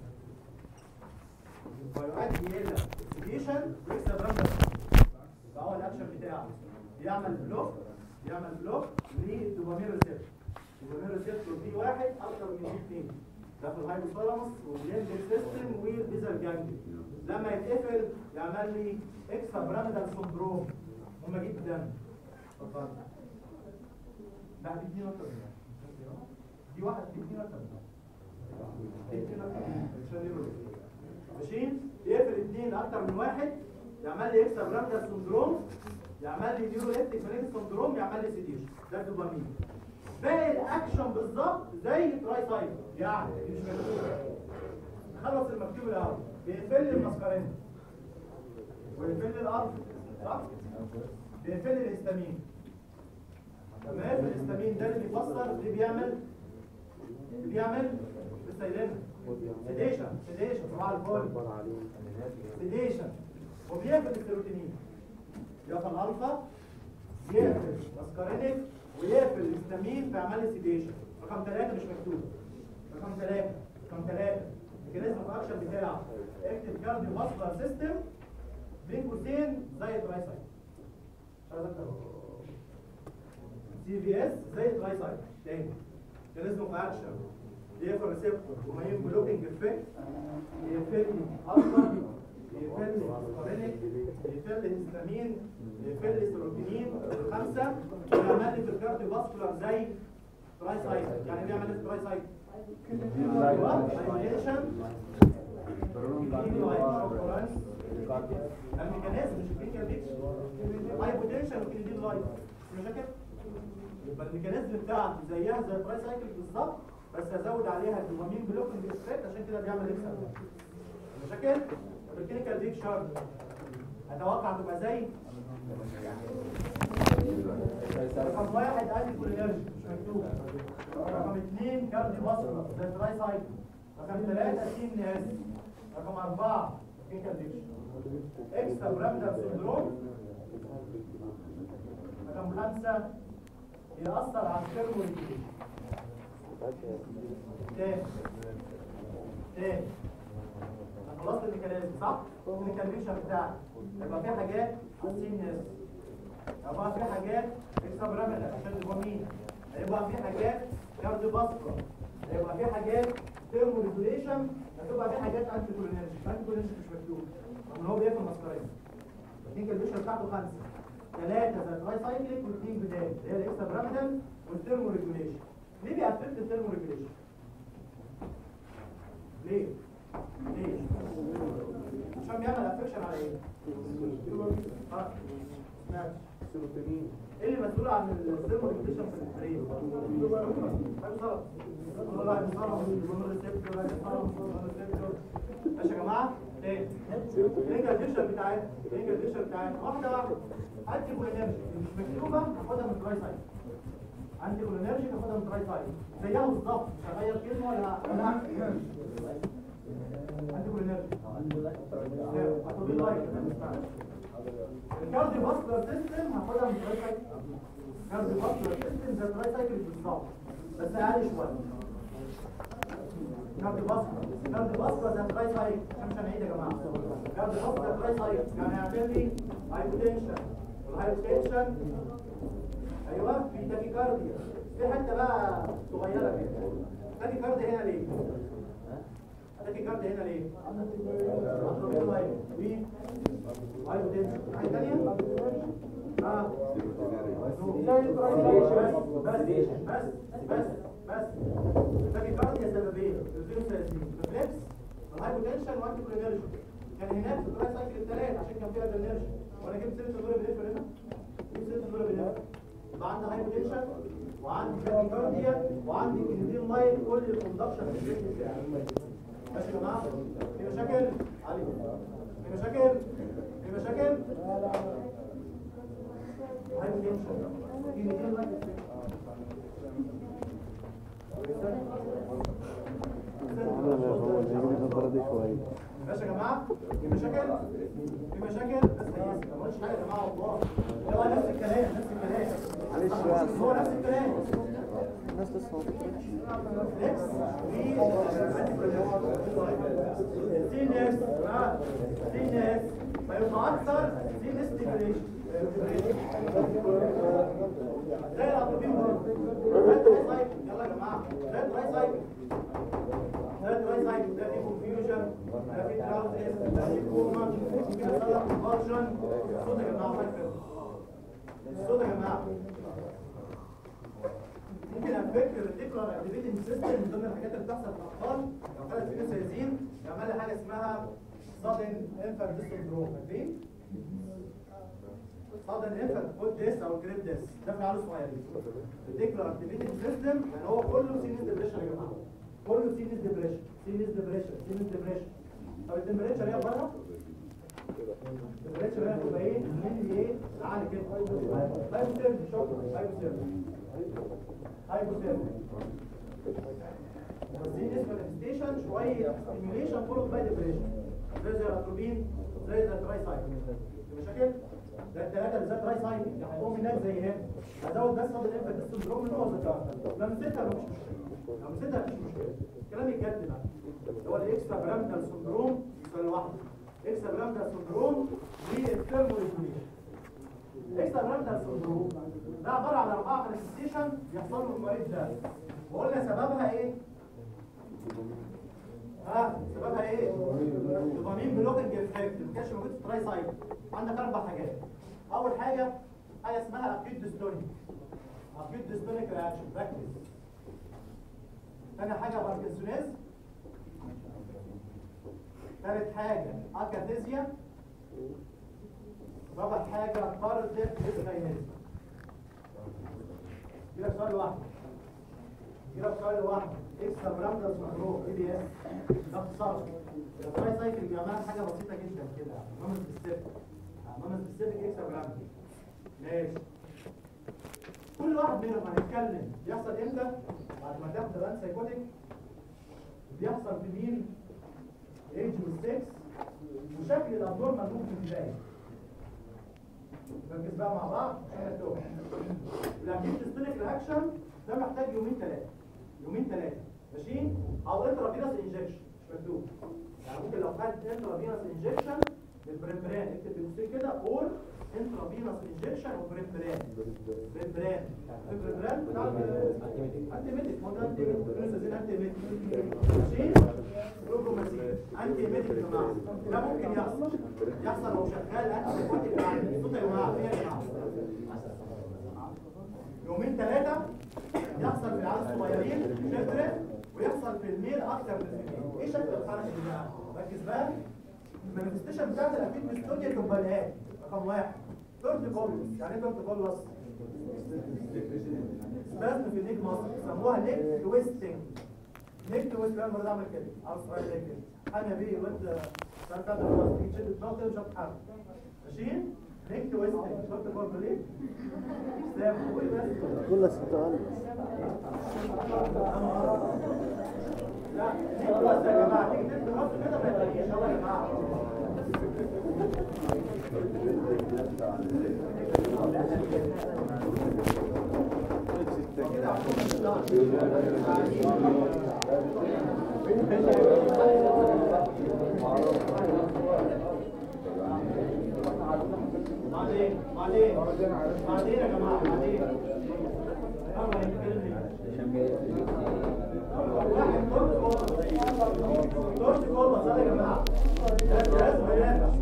فيؤدي الى اكسيديشن واكسترا يبقى هو الاكشن بتاعه بيعمل بلوك بيعمل بلوك للدوبامين ريسبتور الدوبامين ريسبتور دي واحد اكتر من دي اثنين ده في الهايبوثالاموس والليمبك سيستم والفيزال جانجليا لما يتقفل يعمل لي اكسترا براميدال سندروم مهمه جدا اتفضل لا دي دي نقطه دي واحد دي دي نقطه ماشي يقفل اثنين اكتر من واحد يعمل لي اكسترا براندر سندروم يعمل لي نيوروليتيك مانيك سندروم يعمل لي سيديشن ده الدوبامين باقي الاكشن بالظبط زي تراي سايد يعني مش مكتوب خلص المكتوب الاول بيقفل لي المسكرين ويقفل لي الارض صح بيقفل لي الهستامين تمام الهستامين ده اللي بيفسر اللي بيعمل اللي بيعمل بالسيلان سيديشن سيديشن صباح الفل سيديشن وبيقفل السيروتونين يقفل الالفا يقفل ماسكارينيك ويقفل الهستامين فيعمل لي سيديشن رقم ثلاثة مش مكتوب رقم ثلاثة رقم ثلاثة الميكانيزم اوف اكشن بتاعه اكتب كارديو فاسكولار سيستم بين قوسين زي الترايسايد مش عايز اكتر سي في اس زي الترايسايد تاني ميكانيزم اوف اكشن يقفل ريسبتور وماين بلوكينج افكت يقفل لي الفا يقفل لي ماسكارينيك يقفل لي هستامين يقفل لي سيروتونين خمسة ويعمل لي في الكارديو فاسكولار زي ترايسايد يعني بيعمل ايه في ترايسايد؟ الميكانيزم مش الكلينيكال بيكس هايبوتنشن وكلينيكال لايف مشاكل يبقى الميكانيزم بتاعتي زيها زي البراي سايكل بالظبط بس هزود عليها الدوبامين بلوكينج افكت عشان كده بيعمل اكسل مشاكل طب الكلينيكال بيكشر اتوقع تبقى زي رقم واحد انتي كولينرجي مش مكتوب رقم اثنين كاردي باسكولار زي التراي سايكل رقم ثلاثة سين ناس رقم أربعة كيكال ديكشن اكسترا برامدر سندروم رقم خمسة يأثر على الثيرموريجيشن تاني تاني خلصت الميكانيزم صح؟ الميكانيزم بتاعك يبقى في حاجات سين ناس يبقى في حاجات اكسترا برامدر عشان الدوبامين هيبقى في حاجات كارديو باسكولار هيبقى في حاجات ثيرمو ريجوليشن هتبقى في حاجات انتي كولينرجي انتي كولينرجي مش مكتوب رغم ان هو بياكل مسكرين الاثنين البيشر بتاعته خمسه ثلاثه زي التراي سايكليك واثنين جداد اللي هي الاكسترا براميدال والثيرمو ريجوليشن ليه بيأفكت الثيرمو ريجوليشن؟ ليه؟ ليه؟ عشان بيعمل افكشن على ايه؟ ها؟ سمعت ايه اللي مسؤول عن الثيرمو ريجوليشن في البرين؟ ماشي يا جماعه تاني نيجا الديشن بتاعتنا نيجا الديشن بتاعتنا واحده واحده انتي كولينرجي مش مكتوبه هاخدها من التراي سايد انتي كولينرجي هاخدها من التراي سايد زيها بالظبط مش هغير كلمه ولا ولا انتي كولينرجي هتقولي لايك الكارديو فاسكولار سيستم هاخدها من التراي سايد كارديو فاسكولار سيستم زي التراي سايكل بالظبط بس اقل شويه كارديو فاسكولار كارديو فاسكولار زي التراي سايكل مش هنعيد يا جماعه كارديو فاسكولار تراي سايكل يعني هيعمل لي هايبوتنشن والهايبوتنشن ايوه في تاكيكارديا في حته بقى صغيره كده تاكيكارديا هنا ليه؟ تاكيكارديا هنا ليه؟ اتروبيك لايف مين؟ هايبوتنشن حاجه ثانيه؟ اه بس بس بس بس تاكيكارديا سببين الفيروسين ريفلكس والهايبوتنشن وانتي كولينرجي كان هناك في التراي سايكل الثلاث عشان كان فيها ادرينرجي وانا جبت سيره الدوره بنفر هنا جبت سيره الدوره بنفر يبقى عندي هايبوتنشن وعندي تاكيكارديا وعندي كنيدين لايت كل الكوندكشن في الجسم بتاعي ماشي يا جماعه في مشاكل علي في مشاكل في مشاكل هايبوتنشن كنيدين لايت ماشي يا جماعه في مشاكل في مشاكل بس ما قلتش حاجه يا جماعه والله هو نفس الكلام نفس الكلام معلش بقى. هو نفس الكلام الناس لسه ما بتفرقش نكس سي نكس اه سي نكس فيتعثر سي ستيميوليشن زي الاطبيب برضه يلا يا جماعه ده تراي سايكل ده تراي سايكل ده في كونفيوجن ده في تراوزس ده في كوما ممكن يحصل لك كونفرجن الصوت يا جماعه فاكر الصوت يا جماعه ممكن فكر الريتيكولار اكتيفيتنج سيستم من ضمن الحاجات اللي بتحصل في الاطفال لو خدت فينوس هيزين يعمل لي حاجه اسمها sudden infant syndrome فاكرين؟ sudden infant foot death او great death ده في عيال صغيرين الريتيكولار اكتيفيتنج سيستم يعني هو كله سينس ديبريشن يا جماعه كله سينس ديبريشن سينس ديبريشن سينس ديبريشن طب التمبريتشر ايه بره؟ التمبريتشر هنا تبقى ايه؟ من ايه؟ عالي كده هايبوثيرمي شوك هايبوثيرمي هايبوثيرمي بس دي اسمها مانيفستيشن شويه ستيميوليشن فولو باي ديبريشن زي زي الاتروبين زي زي التراي سايكل مشاكل ده الثلاثه اللي زي التراي سايكل يحطوهم هناك زي هنا هزود بس فاضل انفا سندروم اللي هو ذكرها لو نسيتها مفيش مشكله لو نسيتها مفيش مشكله الكلام الجد بقى اللي هو الاكسترا برامدال سندروم يساوي لوحده اكسترا برامدال سندروم والثيرموريجوليشن الاكسترا برامدال سندروم ده عباره عن اربعه مانيفستيشن بيحصل له المريض ده وقلنا سببها ايه؟ ها سببها ايه؟ دوبامين بلوكنج افكت ما كانش موجود في التراي سايت عندك اربع حاجات اول حاجه حاجه اسمها اكيوت ديستونيك اكيوت ديستونيك رياكشن ركز ثاني حاجه باركنسونيز ثالث حاجه اكاثيزيا رابع حاجه كاردياك ديسكاينيز كده سؤال واحد كده سؤال واحد اكسترا برامدال سندروم اي دي اس ده اختصار التراي سايكل بيعملها حاجه بسيطه جدا كده نون سبيسيفيك نون سبيسيفيك اكسترا برامدال ماشي كل واحد منهم هنتكلم بيحصل امتى بعد ما تاخد الان سايكوتيك بيحصل في مين ايج والسكس وشكل الابنورمال ممكن تلاقي نركز بقى مع بعض عشان نتوه الاكيد ستينك رياكشن ده محتاج يومين ثلاثه يومين ثلاثه ماشي او انترافينوس انجكشن مش مكتوب يعني ممكن لو خدت انترافينوس انجكشن للبريمبران اكتب بالمستيك كده اور انترافينوس انجكشن وبريمبران بريمبران البريمبران بتاع انتي ميديك ما هو ده انتي ميديك انتي ميديك ماشي بروبروماسين انتي ميديك يا جماعه ده ممكن يحصل يحصل لو شغال انتي سيكوتيك مع الصوت يا جماعه فين يا جماعه يومين ثلاثة يحصل في العيال الصغيرين شفرة ويحصل في الميل أكتر من الفيميل إيه شكل الحركة دي بقى؟ ركز بقى المانيفستيشن بتاعت الأكيد مستونيا تبقى الآن رقم واحد تورت كولوس يعني إيه تورت كولوس؟ سبازم في النيك مصر يسموها نيك تويستنج نيك تويست بقى المرة أعمل كده أو صغير زي كده أنا بيه وأنت ساعات بتاعت الراس تيجي تشد الدماغ كده مش هتتحرك ماشي؟ نيك تويستنج تورت كولوس ليه؟ سلام قول بس كل ستة لا خلاص يا جماعه تيجي تدي راسه كده ما يتغيرش يا جماعه بعدين بعدين بعدين يا جماعه بعدين يلا يتكلم واحد دورت كولا دورت كولا صار يا جماعه لازم لازم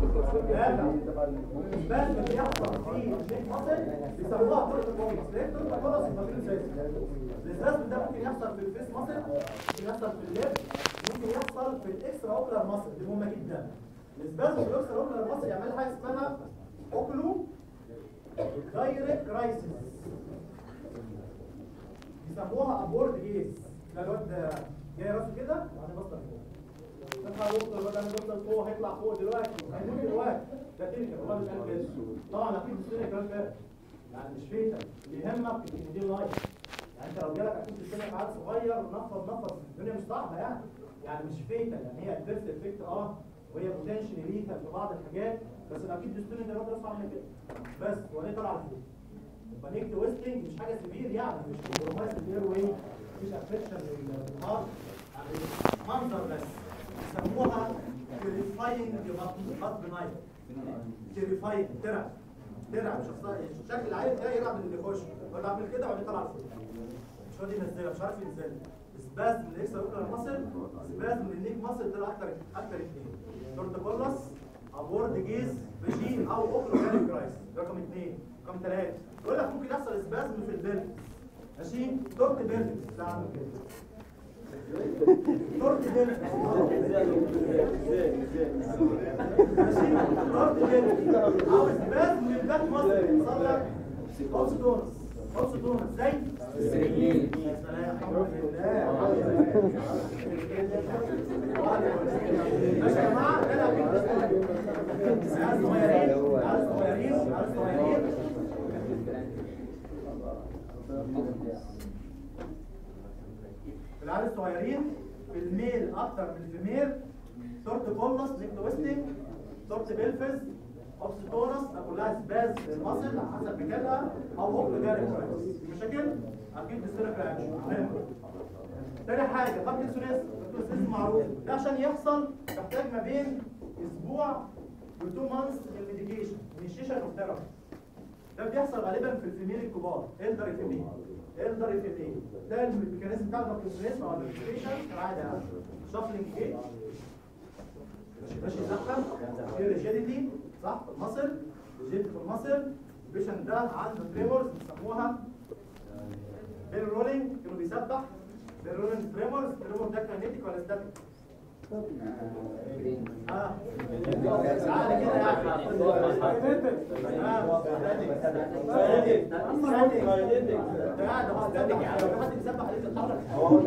لازم بس بيحصل فيه شيء حصل بيسموها دورت كولا ليه دورت كولا صفاتين زي الرسم ده ممكن يحصل في الفيس مصر ممكن يحصل في الليب ممكن يحصل في الاكسترا اوكلر مصر دي مهمه جدا الاسباز في الاكسترا اوكلر مصر يعمل حاجه اسمها اوكلو دايركت كرايسيس بيسموها ابورد جيز ده الواد ده جاي راسه كده وبعدين بص لفوق تطلع يفضل الواد ده بيفضل فوق هيطلع فوق دلوقتي هيموت دلوقتي ده تلك والله مش قال كده طبعا اكيد السنه كمان فات يعني مش فيتا اللي يهمك ان دي لايف يعني انت لو جالك اكيد السنه في عيل صغير نفض نفض الدنيا مش صعبه يعني يعني مش فيتا يعني هي ادفيرس افكت اه وهي بوتنشال ليتال في بعض الحاجات بس الاكيد السنه ده الواد ده اصعب من كده بس وبعدين طلع لفوق يبقى نيك تويستنج مش حاجه سيفير يعني مش كومبرومايز الاير واي مفيش افكشن للهارت يعني منظر بس يسموها تيريفاينج بط بنايت تيريفاينج ترع ترع مش أصلا- شكل العيل ده يلعب اللي يخش هو بعمل كده وبعدين طلع لفوق مش راضي ينزلها مش عارف ينزلها سبازم ليكس اوكلر ماسل سبازم للنيك ماسل ده اكتر اكتر اثنين تورتيكولاس ابورد جيز ماشين او اوكلر كرايس رقم اثنين رقم ثلاثه يقول لك ممكن يحصل سبازم في البلد ماشي تورت بيرفكس ده عامل كده تورت بيرفكس ماشي تورت بيرفكس عاوز بس من الباك مصر يحصل لك اوبس دونس اوبس دونس زي السريين يا سلام الحمد لله ماشي يا جماعه ده عيال صغيرين عيال صغيرين عيال صغيرين العيال الصغيرين في الميل اكتر من الفيميل تورت كولس نيك تويستنج تورت بيلفز اوبسيتونس ده كلها سباز للمصل على حسب مجالها او هوب جاري كويس مشاكل اكيد بيصير في اكشن مهم تاني حاجه باركنسونيز باركنسونيز معروف ده عشان يحصل محتاج ما بين اسبوع و 2 مانثs الميديكيشن انيشيشن اوف ثيرابي ده بيحصل غالبا في الفيميل الكبار الدري فيميل الدري فيميل ده الميكانيزم بتاع الباركنسونيز او الميديكيشن كالعاده يعني شافلنج جيت ماشي زحمه في ريجيديتي صح في المصل ريجيديتي في المصل البيشنت ده عنده تريمورز بيسموها بين رولينج كانوا بيسبح بين رولينج تريمورز تريمور ده كاينيتيك ولا ستاتيك؟ اه تعالى كده يا احمد اه ستاتيك ستاتيك ده قاعد اهو ستاتيك يعني لو حد بيسبح عليه تتحرك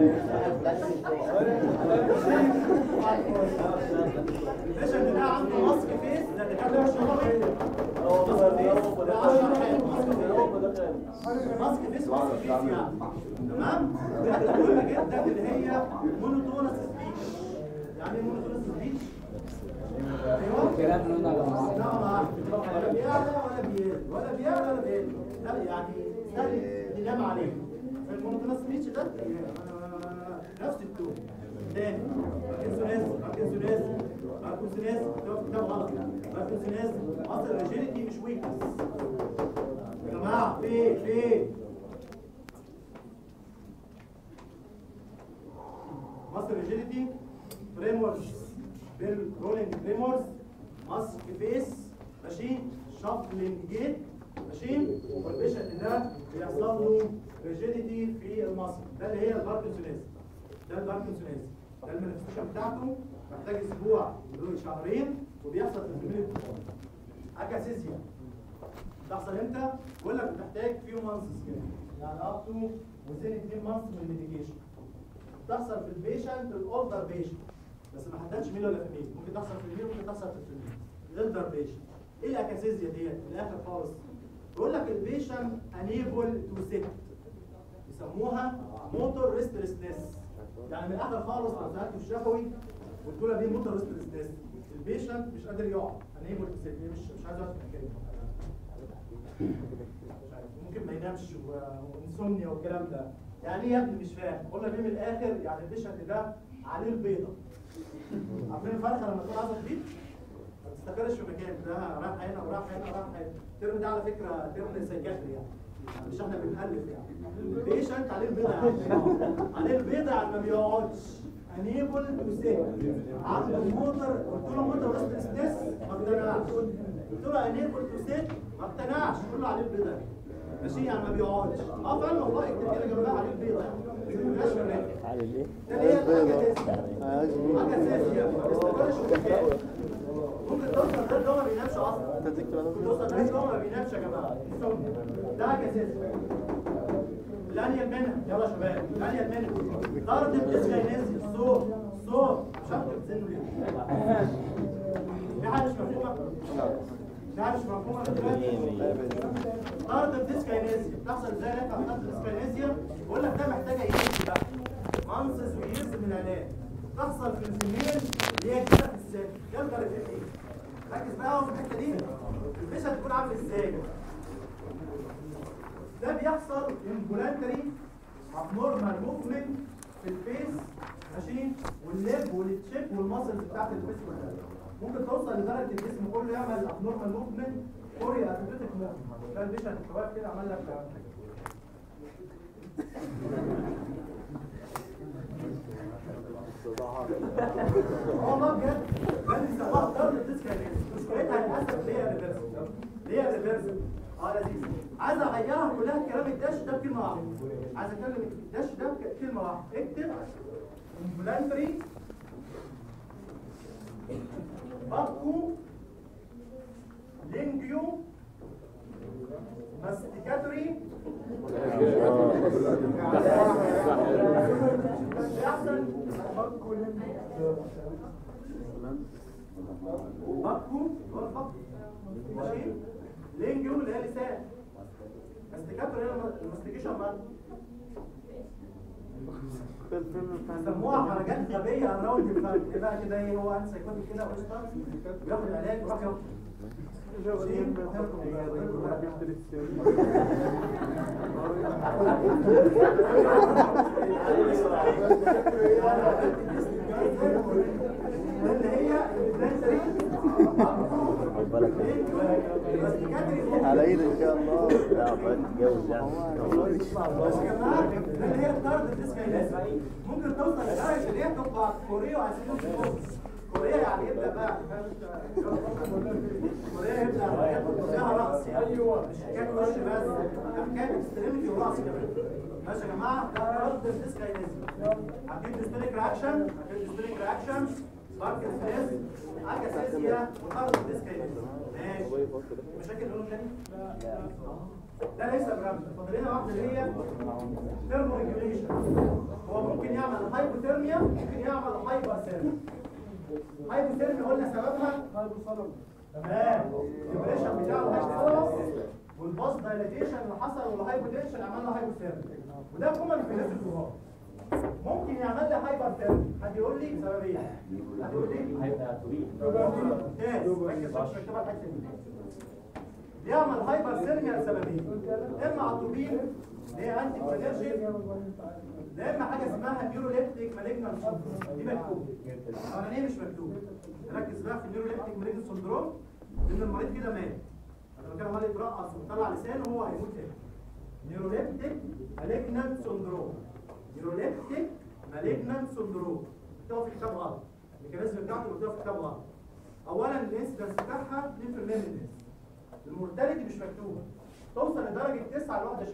البيشنت ده عنده ماسك فيس ده دكاتره شرعي ماسك فيس ده اشهر حاجه ماسك فيس ماسك فيس ماسك فيس يعني تمام حته مهمه جدا اللي هي مونوتونس سبيتش يعني ايه مونوتونس سبيتش ايوه كلام لنا يا جماعه لا ولا بيعلى ولا بيقل ولا بيعلى ولا بيقل لا يعني سهل ينام عليه المونوتونس سبيتش ده آه، نفس التون تاني باركنسونيز باركنسونيز باركنسونيز ده كتاب غلط باركنسونيز اصل الريجيديتي مش ويكنس يا جماعه في في مصر ريجيديتي فريمورز بالرولينج فريمورز ماسك فيس ماشي شافلينج جيت ماشي والبيشنت ده بيحصل له ريجيديتي في المصل ده اللي هي الباركنسونيز ده الباركنسونيز ده المانيفستيشن بتاعته محتاج اسبوع لغايه شهرين وبيحصل في الزميل اكاسيزيا بتحصل امتى؟ بقول لك بتحتاج فيو مانثس كده يعني اب تو وزين 2 مانثس من الميديكيشن تحصل في البيشنت الاولدر بيشنت بس ما حددش ميل ولا فيميل ممكن تحصل في الميل ممكن تحصل في الفيميل الالدر بيشنت ايه الاكاسيزيا ديت في الاخر خالص بيقول لك البيشنت انيبل تو سيت يسموها موتور ريسترسنس يعني من الاخر خالص لو سالت في الشفوي وتقول له دي موتور ريسترسنس البيشنت مش قادر يقعد انيبل تو سيت مش مش عايز يقعد في مكانه مش عارف ممكن ما ينامش و- وانسومنيا والكلام ده يعني ايه يا ابني مش فاهم قلنا ليه من الاخر يعني البيشنت ده عليه البيضه عارفين الفرخه لما تكون عايزه تبيض ما تستقرش في مكان ده رايح هنا ورايح هنا ورايح هنا الترم ده على فكره ترم سيكاتري يعني مش احنا بنألف يعني البيشنت عليه البيضه يعني عليه البيضه يعني ما بيقعدش انيبل تو سيت عنده موتر قلت له موتر ستريس ما اقتنعش قلت له انيبل تو سيت ما اقتنعش قلت له عليه البيضه ماشي يعني ما بيقعدش اه فعلا والله كتير كده جنبها عليه البيضه يعني ما بيبقاش في الرجل. عارف ايه؟ ده اللي هي الحاجه الاساسيه عايز حاجه اساسيه ما بيستقرش في مكان ممكن توصل ده اللي هو ما بينامش اصلا تديك كده ممكن توصل ده اللي هو ما بينامش يا جماعه ده حاجه اساسيه الانيال منها يلا يا شباب الانيال منها ضرب الديسكاينيزي الصوت الصوت مش عارف تنزله ليه في حاجه مش مفهومه في حاجه مش مفهومه دلوقتي ارض الديسكاينيزيا بتحصل ازاي لك في ارض الديسكاينيزيا بقول لك ده محتاجه ايه بقى مانسز ويرز من العلاج تحصل في الفيميل اللي هي كده في السن يقدر ايه ركز بقى في الحته دي الفيش هتكون عامل ازاي ده بيحصل انفولانتري ابنورمال موفمنت في الفيس ماشي والليب والتشيب والماسلز بتاعت الفيس كلها ممكن توصل لدرجه الجسم كله يعمل ابنورمال موفمنت كوريا اتلتيك موفمنت ده البيشنت انت واقف كده عمل لك والله بجد ده اللي بيسموها ضرب الديسكاينيز مشكلتها للاسف ليه ريفرس ليه ريفرس اه لذيذ عايز اغيرها كلها كلام الداش ده بكلمه واحده عايز اتكلم الداش ده بكلمه واحده اكتب امبلانتري باكو لينجيو ماستيكاتوري احسن باكو هو الباكو ماشي لينجيو اللي هي لسان ماستيكاتوري هي الماستيكيشن بقى سموها حركات غبيه اراوند الفرق ايه بقى كده ايه هو انسايكلوبيد كده قشطه بياخد علاج وراح ياخد اللي هي البلانتري على ايد ان شاء الله لا بقى تتجوز بس يا جماعه اللي هي الطرد الديسكايلاس ممكن توصل لدرجه ان هي تبقى كوريا وعايزين كوريا يعني يبدا بقى كوريا يبدا ياخد فيها رقص يعني مش حكايه وش بس ده حكايه اكستريمتي ورقص كمان ماشي يا جماعه ده طرد الديسكايلاس هتجيب ديستريك رياكشن هتجيب ديستريك رياكشن سبارك ستريس اكاسيسيا وطرد الديسكايلاس ماشي مشاكل لون تاني ده ليس برامج فاضل لنا واحده اللي هي ثيرمو ريجوليشن هو ممكن يعمل هايبوثيرميا ممكن يعمل هايبرثيرميا هايبوثيرميا قلنا سببها تمام الديبريشن بتاعه هيحصل والباص دايليتيشن اللي حصل والهايبوتنشن عمل له هايبوثيرميا وده كومن في الناس الكبار ممكن يعمل لي هايبرثيرميا حد يقول لي سبب ايه حد يقول لي هيبقى طويل ممتاز ركز عشان اكتبها الحته دي بيعمل هايبر سيرميا لسببين اما اتروبين اللي هي انتي كوليرجيك لا اما حاجه اسمها نيوروليبتيك مالجنال سندروم دي مكتوب الاولانيه مش مكتوب ركز بقى في النيوروليبتيك مالجنال سندروم لان المريض كده مات لما كان عمال يترقص ويطلع لسانه هو هيموت تاني نيوروليبتيك مالجنال سندروم نيوروليبتيك مالجنال سندروم بتقف في كتاب غلط الميكانيزم بتاعته بتقف في كتاب غلط اولا الانسيدنس بتاعها 2% من الناس المورتاليتي مش مكتوبه توصل لدرجه 9 ل 21%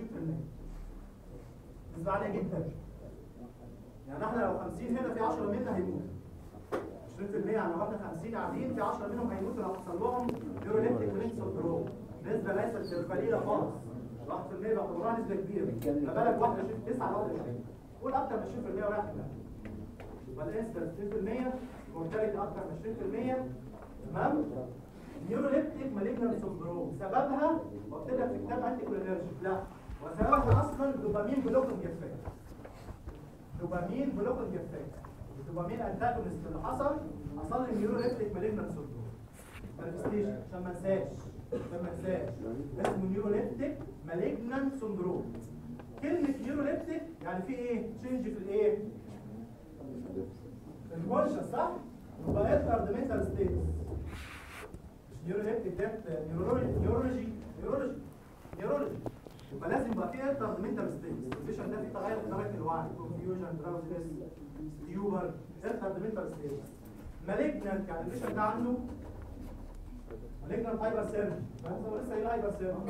نسبه عاليه جدا يعني احنا لو 50 هنا في 10 منا هيموتوا 20% يعني لو احنا 50 قاعدين في 10 منهم هيموتوا لو حصل لهم نيوروليبتيك برين سندروم نسبه ليست قليله خالص 1% باعتبارها نسبه كبيره ما بالك واحده 9 ل 21 قول اكتر من 20% ورايح دماغك يبقى الانسيدنس 2% مورتاليتي اكتر من 20% تمام نيوروليبتيك مالجنال سندروم سببها قلت لك في كتاب انتي كولينرجيك لا وسببها اصلا دوبامين بلوكينج افكت دوبامين بلوكينج افكت الدوبامين انتاجونست اللي حصل حصل لي نيوروليبتيك مالجنال سندروم مانيفستيشن عشان ما انساش عشان ما انساش اسمه نيوروليبتيك مالجنال سندروم كلمه نيوروليبتيك يعني في ايه تشينج في الايه الكونشس صح يبقى ايه منتال ستيتس نيوروليبتيك ده نيورولوجي نيورولوجي نيورولوجي نيورولوجي يبقى لازم يبقى فيه انتر منتال ستيتس الكونديشن ده فيه تغير في درجه الوعي كونفيوجن دراوزنس ستيوبر انتر منتال ستيتس مالجنانت يعني الكونديشن ده عنده مالجنانت هايبر سيرم فانت لسه قايل هايبر سيرم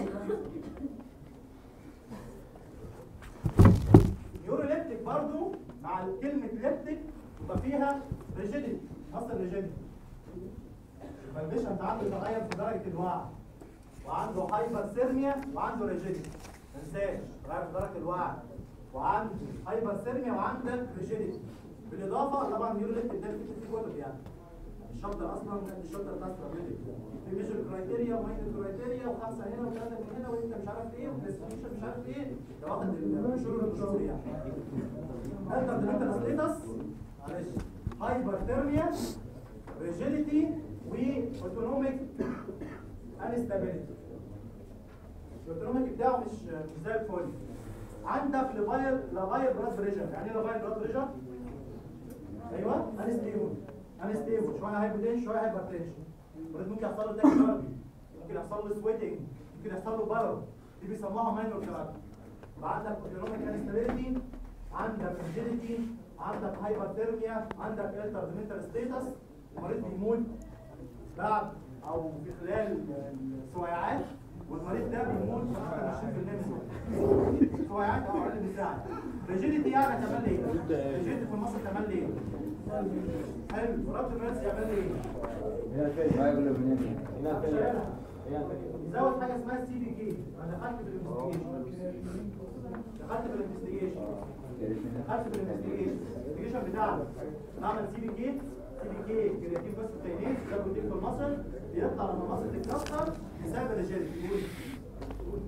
نيوروليبتيك برضو مع كلمه ليبتيك يبقى فيها ريجيديتي اصل ريجيديتي فالبيشنت عنده تغير في درجه الوعي وعنده هايبر سيرميا وعنده ريجيديتي ما تنساش تغير في درجه الوعي وعنده هايبر سيرميا وعندك ريجيديتي بالاضافه طبعا نيوروليبتيك ده في كتب يعني الشابتر اصلا الشابتر بتاع سترابيلي في ميجر كرايتيريا وماينر كرايتيريا وخمسه هنا وثلاثه من هنا وانت مش عارف ايه وكلاسيفيكيشن مش عارف ايه ده واخد الشهور والشهور يعني انت دلوقتي ستيتس معلش هايبر ثيرميا ريجيديتي واوتونوميك انستابيليتي الاوتونوميك بتاعه مش مش زي الفل عندك لغايه لغايه بلاد بريشر يعني ايه لغايه بلاد بريشر ايوه انستيبل انستيبل شويه هايبوتنشن شويه هايبرتنشن ممكن يحصل له تاكيكاردي ممكن يحصل له سويتنج ممكن يحصل له بارو دي بيسموها ماينور كارد يبقى عندك اوتونوميك انستابيليتي عندك ريجيديتي عندك هايبرثيرميا عندك التردمنتال ستيتس المريض بيموت بعد او في خلال السويعات والمريض ده بيموت في اكتر من 20% هو يعني او اقل من ساعه ريجيديتي يعني هتعمل لي ايه؟ ريجيديتي في المصل تعمل لي ايه؟ حلو ربط الناس يعمل لي ايه؟ هنا الفيلم ما يقول له بنين هنا الفيلم هنا الفيلم يزود حاجه اسمها سي بي كي انا دخلت في الانفستيجيشن دخلت في الانفستيجيشن دخلت في الانفستيجيشن الانفستيجيشن بتاعنا بعمل سي بي كي سي بي كي كرياتين بس بروتينين ده بروتين في المصل بيطلع لما المصل تتكسر بسبب الريجيديتي قول قول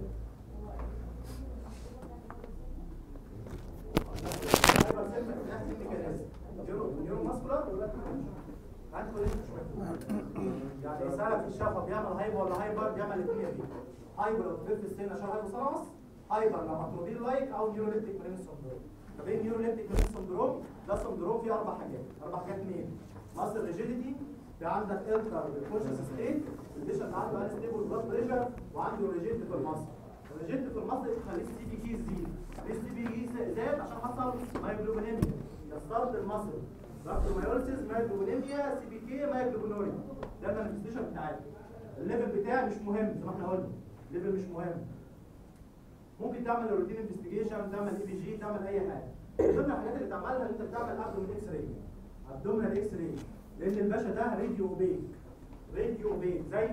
هيبقى سيلفر في نفس الميكانيزم نيورو نيورو ماسكولار عندكم لسه شويه يعني يسألك في الشفا بيعمل هايبر ولا هايبر بيعمل الاثنين دي هايبر لو كبرت في السن عشان هايبوثالاموس هايبر لو مطلوبين لايك او نيوروليبتيك برين سندروم طب ايه نيوروليبتيك برين سندروم ده سندروم فيه اربع حاجات اربع حاجات مين ماسل ريجيديتي في عندك التر كونشس ستيت البيشنت عنده انستيبل بلاد بريشر وعنده ريجيديتي في المصل الريجيديتي في المصل يخليه السي بي كي يزيد ليه السي بي كي زاد عشان حصل مايجلوبينيميا يستارت المصل رابتومايوليسيس مايجلوبينيميا سي بي كي مايجلوبينوريا ده المانيفستيشن بتاعتي الليفل بتاعي مش مهم زي ما احنا قلنا الليفل مش مهم ممكن تعمل روتين انفستيجيشن تعمل اي بي جي تعمل اي حاجه من ضمن الحاجات اللي تعملها ان انت بتعمل ابدومين اكس راي ابدومينال اكس راي لان الباشا ده راديو اوبيك راديو اوبيك زي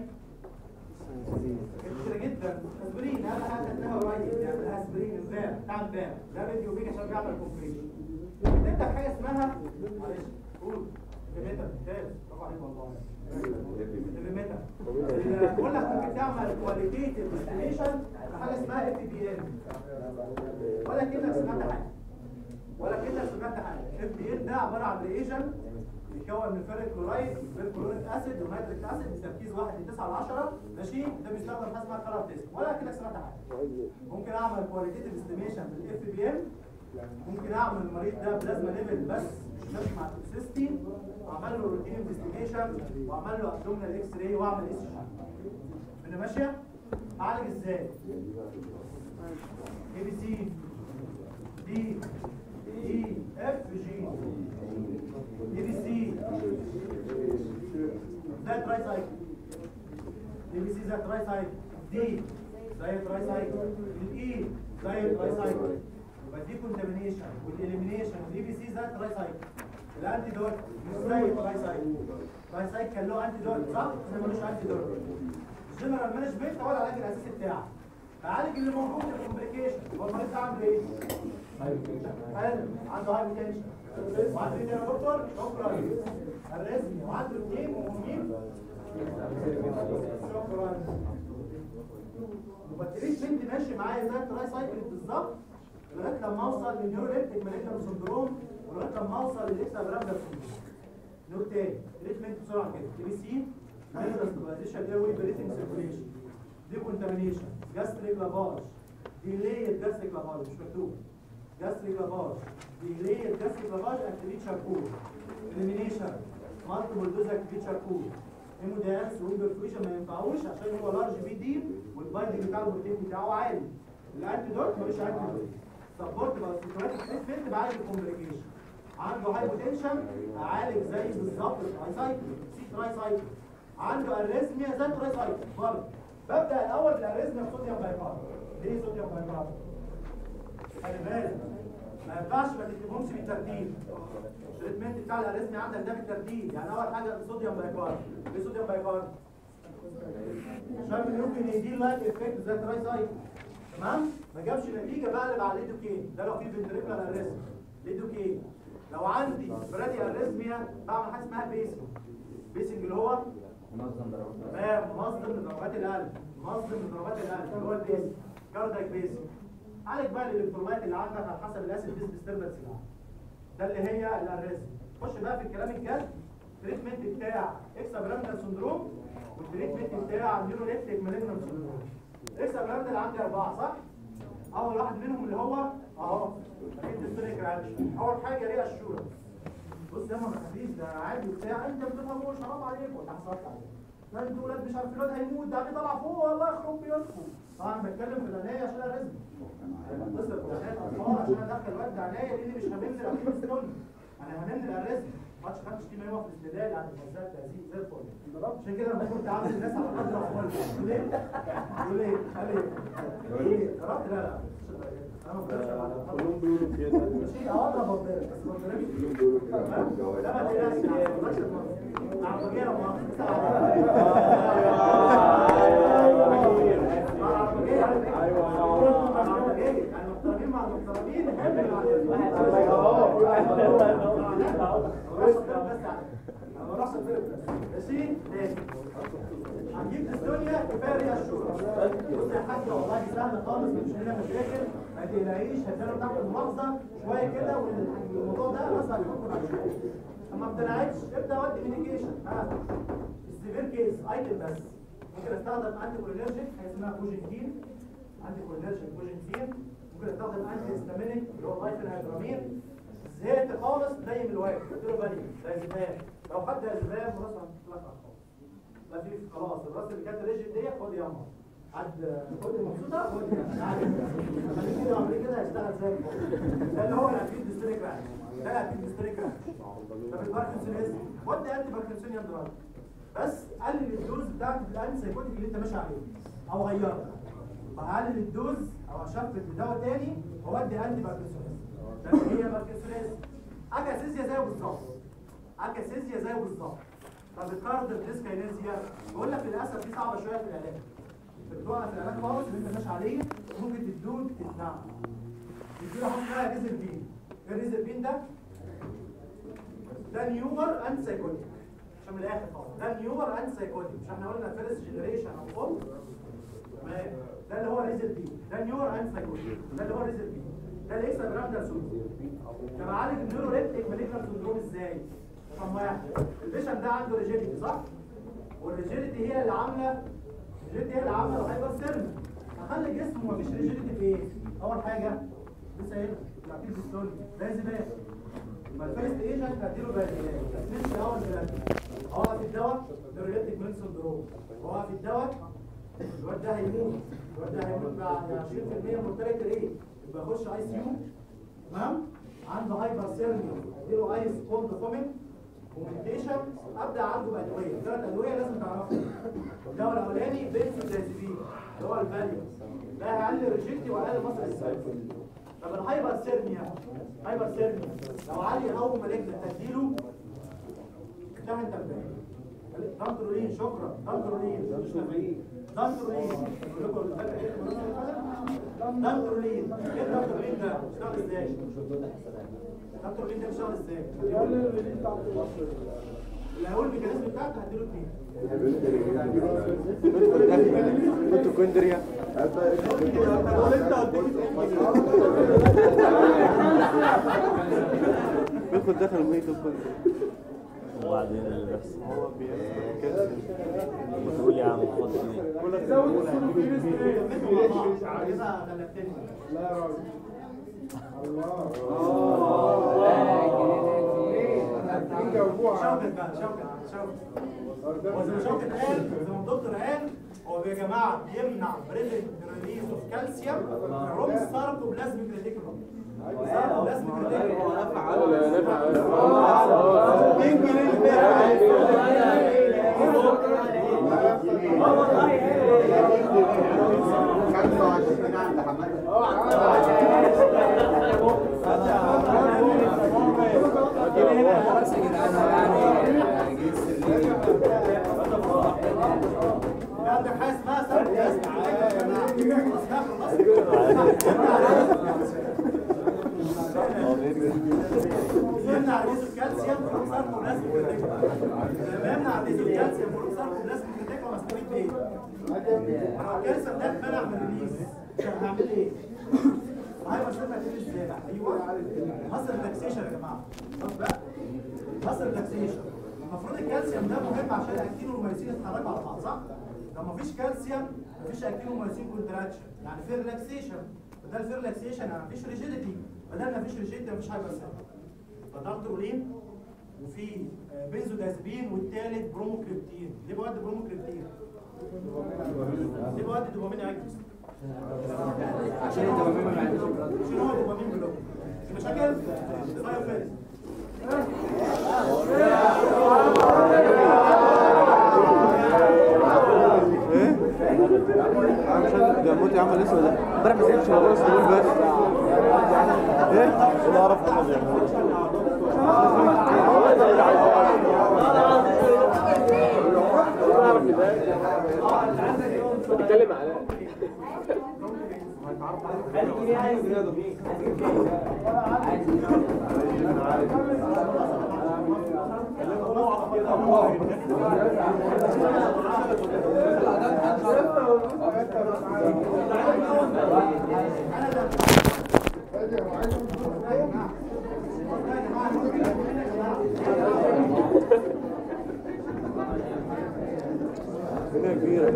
كتير جدا اسبرين انا اخدتها قريب يعني ده اسبرين امبارح بتاع امبارح ده راديو اوبيك عشان بيعمل كومبريشن بتبدا حاجه اسمها معلش قول ميتا ممتاز برافو عليك والله ميتا بقول لك ممكن تعمل كواليتيتيف استيميشن حاجه اسمها اف بي ان ولا كانك سمعت حاجه ولا كانك سمعت حاجه اف بي ان ده عباره عن ريجن بيتكون من فرق كلورايد بالكلوريك اسيد وميتريك اسيد بتركيز 1 ل 9 ل 10 ماشي ده بيستخدم حاجه اسمها كلر تيست ولا كانك سمعت حاجه ممكن اعمل كواليتيتيف استيميشن بالاف بي ان ممكن اعمل المريض ده بلازما ليفل بس مش ماشي مع التوكسيستي واعمل له روتين انفستيجيشن واعمل له ابدومينال اكس راي واعمل اس جي من ماشيه اعالج ازاي اي بي سي دي اي اف جي اي بي سي ده تراي سايكل اي بي سي ده تراي سايكل دي زي التراي سايكل الاي زي التراي سايكل يبقى دي كونتامينيشن والاليمينيشن والاي بي سي ده تراي سايكل الانتي دوت مش زي التراي سايكل التراي سايكل كان له انتي دوت صح؟ بس ملوش انتي دوت الجنرال مانجمنت هو العلاج الاساسي بتاعه فعالج اللي موجود في الكومبليكيشن هو المريض ده عنده ايه؟ حلو عنده هاي تنشن وعنده ايه يا دكتور؟ شكرا الرسمي وعنده اثنين مهمين شكرا يبقى التريتمنت ماشي معايا زي التراي سايكل بالظبط لغايه لما اوصل للنيوروليبتيك مالجنال سندروم ولغايه لما اوصل للاكسترا برامبل سندروم نوت تاني تريتمنت بسرعه كده تي بي سي مينرال ستابلايزيشن اير واي بريثنج سيركوليشن دي كونتامينيشن جاستريك لافاج ديليد جاستريك لافاج مش مكتوب جاستريك لافاج ديليد جاستريك لافاج اكتيفيت شاركول اليمينيشن مالتيبل دوز اكتيفيت شاركول هيموديانس ويبرفيوشن ما ينفعوش عشان هو لارج بي دي والبايندنج بتاع البروتين بتاعه عالي الانتيدوت ملوش انتيدوت سبورت بقى السيكولاتيك تريتمنت بعالج الكومبليكيشن عنده هايبوتنشن اعالج زي بالظبط التراي سايكل سي تراي سايكل عنده اريزميا زي التراي سايكل برضه ببدا الاول بالاريزميا بصوديوم بايكارب ليه صوديوم بايكارب خلي بالك ما ينفعش ما تكتبهمش بالترتيب التريتمنت بتاع الاريزميا عندك ده بالترتيب يعني اول حاجه صوديوم بايكارب ليه صوديوم بايكارب عشان ممكن يدي لايك افكت زي التراي سايكل تمام ما جابش نتيجه بقلب على الليدوكين ده لو في فنتريكولار اريزم ليدوكين لو عندي برادي اريزميا بعمل حاجه اسمها بيسنج بيسنج اللي هو منظم ضربات تمام منظم لضربات القلب منظم لضربات القلب اللي هو البيسنج كاردياك بيسنج عالج بقى الالكترولايت اللي عندك على حسب الاسيد بيس ديستربنس اللي عندك ده اللي هي الاريزم خش بقى في الكلام الجد التريتمنت بتاع اكسا براندال سندروم والتريتمنت بتاع نيوروليبتيك مالجنال سندروم اكسا براندال عندي اربعه صح؟ اول واحد منهم اللي هو اهو الديستريك رياكشن اول حاجه ليه الشورى بص يا ماما خفيف ده عادي بتاع انت ما بتفهموش حرام عليك ولا حصلت عليك لا انتوا ولاد مش عارف الواد هيموت ده عليه طلع فوق والله يخرب بيوتكم طبعا بتكلم في العنايه عشان الرزق بتصرف في عنايه اطفال عشان ادخل الواد ده عنايه لان مش هاممني لو في مسكن انا همن الارزم ما تاخدش خدتش كيما هو في الاستدلال عن المنزل التهذيب زي الفل عشان كده لما كنت عامل الناس على قدر اخبار تقول ايه؟ تقول ايه؟ قال ايه؟ قال ايه؟ رحت لا لا انا ما بقدرش على قدر كلهم بيقولوا كده شيء اه انا بضرب بس ما بضربش كلهم بيقولوا كده ده ما تقلقش ما تقدرش العربية ما المحترمين مع المحترمين ماشي هنجيب استونيا كفايه رياشورة بص يا حاج والله سهل خالص مش لنا مشاكل ما تقلقيش هتلاقوا تحت الملاحظه شويه كده والموضوع ده اصلا هيفكر على شويه اما ما بتلعبش ابدا ودي ميديكيشن ها السيفير كيس ايتم بس ممكن استخدم انتي كولينرجيك حاجه اسمها كوجنتين انتي كولينرجيك كوجنتين ممكن استخدم انتي هيستامينيك اللي هو اللايفنهيدرامين زهقت خالص نايم الواحد قلت له بالي ده زبان لو خدت زبان خلاص هتطلع خالص لا في خلاص الراس اللي كانت ريجيد دي خد ياما عد خد المبسوطه خد ياما خليك كده عمري كده هيشتغل زي الفل ده اللي هو الاكيد ديستريك رانش ده الاكيد ديستريك رانش طب الباركنسونيزم خد انتي باركنسونيان دراج بس قلل الدوز بتاعت الانتي سايكوتيك اللي انت ماشي عليه او غيرها فهقلل الدوز او اشفت بدواء تاني واودي انتي باركنسونيزم ده اللي هي باركنسونيزم اكاسيزيا زيه بالظبط اكاسيزيا زيه بالظبط طب الكارد ديسكاينيزيا بقول لك للاسف دي صعبه شويه في العلاج بتوقع في العلاج خالص اللي انت ماشي عليه ممكن تدوه تتنعم تديله حاجه اسمها ريزربين ايه الريزربين ده؟ ده نيومر اند سايكوتيك عشان من الاخر خالص ده نيومر اند سايكوتيك مش احنا قلنا فيرست جنريشن او اول تمام ده اللي هو ريزربين ده نيومر اند سايكوتيك ده اللي هو ريزربين ده الاكسترا جراندر سندروم طب اعالج النيوروليبتيك مالجنال سندروم ازاي؟ رقم واحد البيشنت ده عنده ريجيديتي صح؟ والريجيديتي هي اللي عامله الريجيديتي هي اللي عامله الهايبر سيرم اخلي جسمه مفيش ريجيديتي في ايه؟ اول حاجه لسه قايل تعطيل ديستول لازم ايه؟ يبقى الفيرست ايجنت هديله باديات تسميش الاول بلاد اوقف الدواء نيوروليبتيك ميل سندروم اوقف الدواء الواد ده هيموت الواد ده هيموت بعد 20% مورتاليتي ريت يبقى يخش اي سي يو تمام عنده هايبر سيرميا اديله ايس كولد فومينج كوميونيكيشن ابدا عنده بادويه ثلاث ادويه لازم تعرفهم الدواء الاولاني بنسودازيبين اللي هو الفاليوم ده هيقلل ريجيكتي وهيقلل مصر السيلف طب الهايبر سيرميا هايبر سيرميا لو عالي او مالجنا تديله ده انت بدايه دانترولين شكرا دانترولين دانترولين دانترولين ايه الدانترولين ده بيشتغل ازاي دانترولين ده بيشتغل ازاي اللي هقول الميكانيزم بتاعته هديله اثنين ميتوكوندريا بيدخل داخل الميتوكوندريا وبعدين اللي بيحصل هو بياخد كالسيوم بتقول يا عم خد ايه بيقول لك بيقول كده غلبتني شوكت بقى شوكت شوكت وزي ما شوكت قال زي ما الدكتور قال هو يا جماعه بيمنع بريزنت ريليز اوف كالسيوم فروم ساركوبلازميك ريتيكولوم ساركوبلازميك ريتيكولوم لا عندك حاجه اسمها ساركوبلازميك يمنع ريليز الكالسيوم فروم ساركوبلازميك ريتيكولوم لما يمنع ريليز الكالسيوم فروم ساركوبلازميك ريتيكولوم استفيد بايه؟ انا الكالسيوم ده اتمنع من الريليز عشان هعمل ايه؟ هايبر سيرما هتعمل ازاي؟ ايوه مصر ريلاكسيشن يا جماعه بص بقى مصر ريلاكسيشن المفروض الكالسيوم ده مهم عشان الاكتين والميوسين يتحركوا على بعض صح؟ لو مفيش كالسيوم مفيش اكتين وميوسين كونتراكشن يعني في ريلاكسيشن بدل في ريلاكسيشن يعني مفيش ريجيديتي بدل مفيش ريجيديتي مفيش هايبر سيرما فدارترولين وفي آه، بنزودازبين والثالث بروموكريبتين ليه بودي بروموكريبتين؟ ليه بودي دوبامين اكتس؟ عشان الدوبامين ما عندوش شنو هو دوبامين بلوك؟ مشاكل؟ سايد افكت ايه؟ عشان جموت يا عم الاسود ده امبارح ما سيبش والله السنين بس ايه؟ انا اعرف هم بيعملوا بتكلم على كبيرة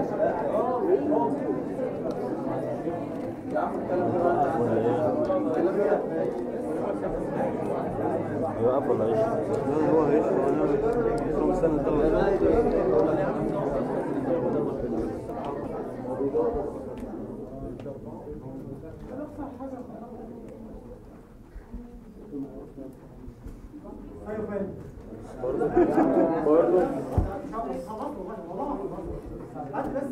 يوقف ولا ايش؟ لا هو هيش هو انا مستنى ايوه فاهم برضه خلاص والله والله هات بس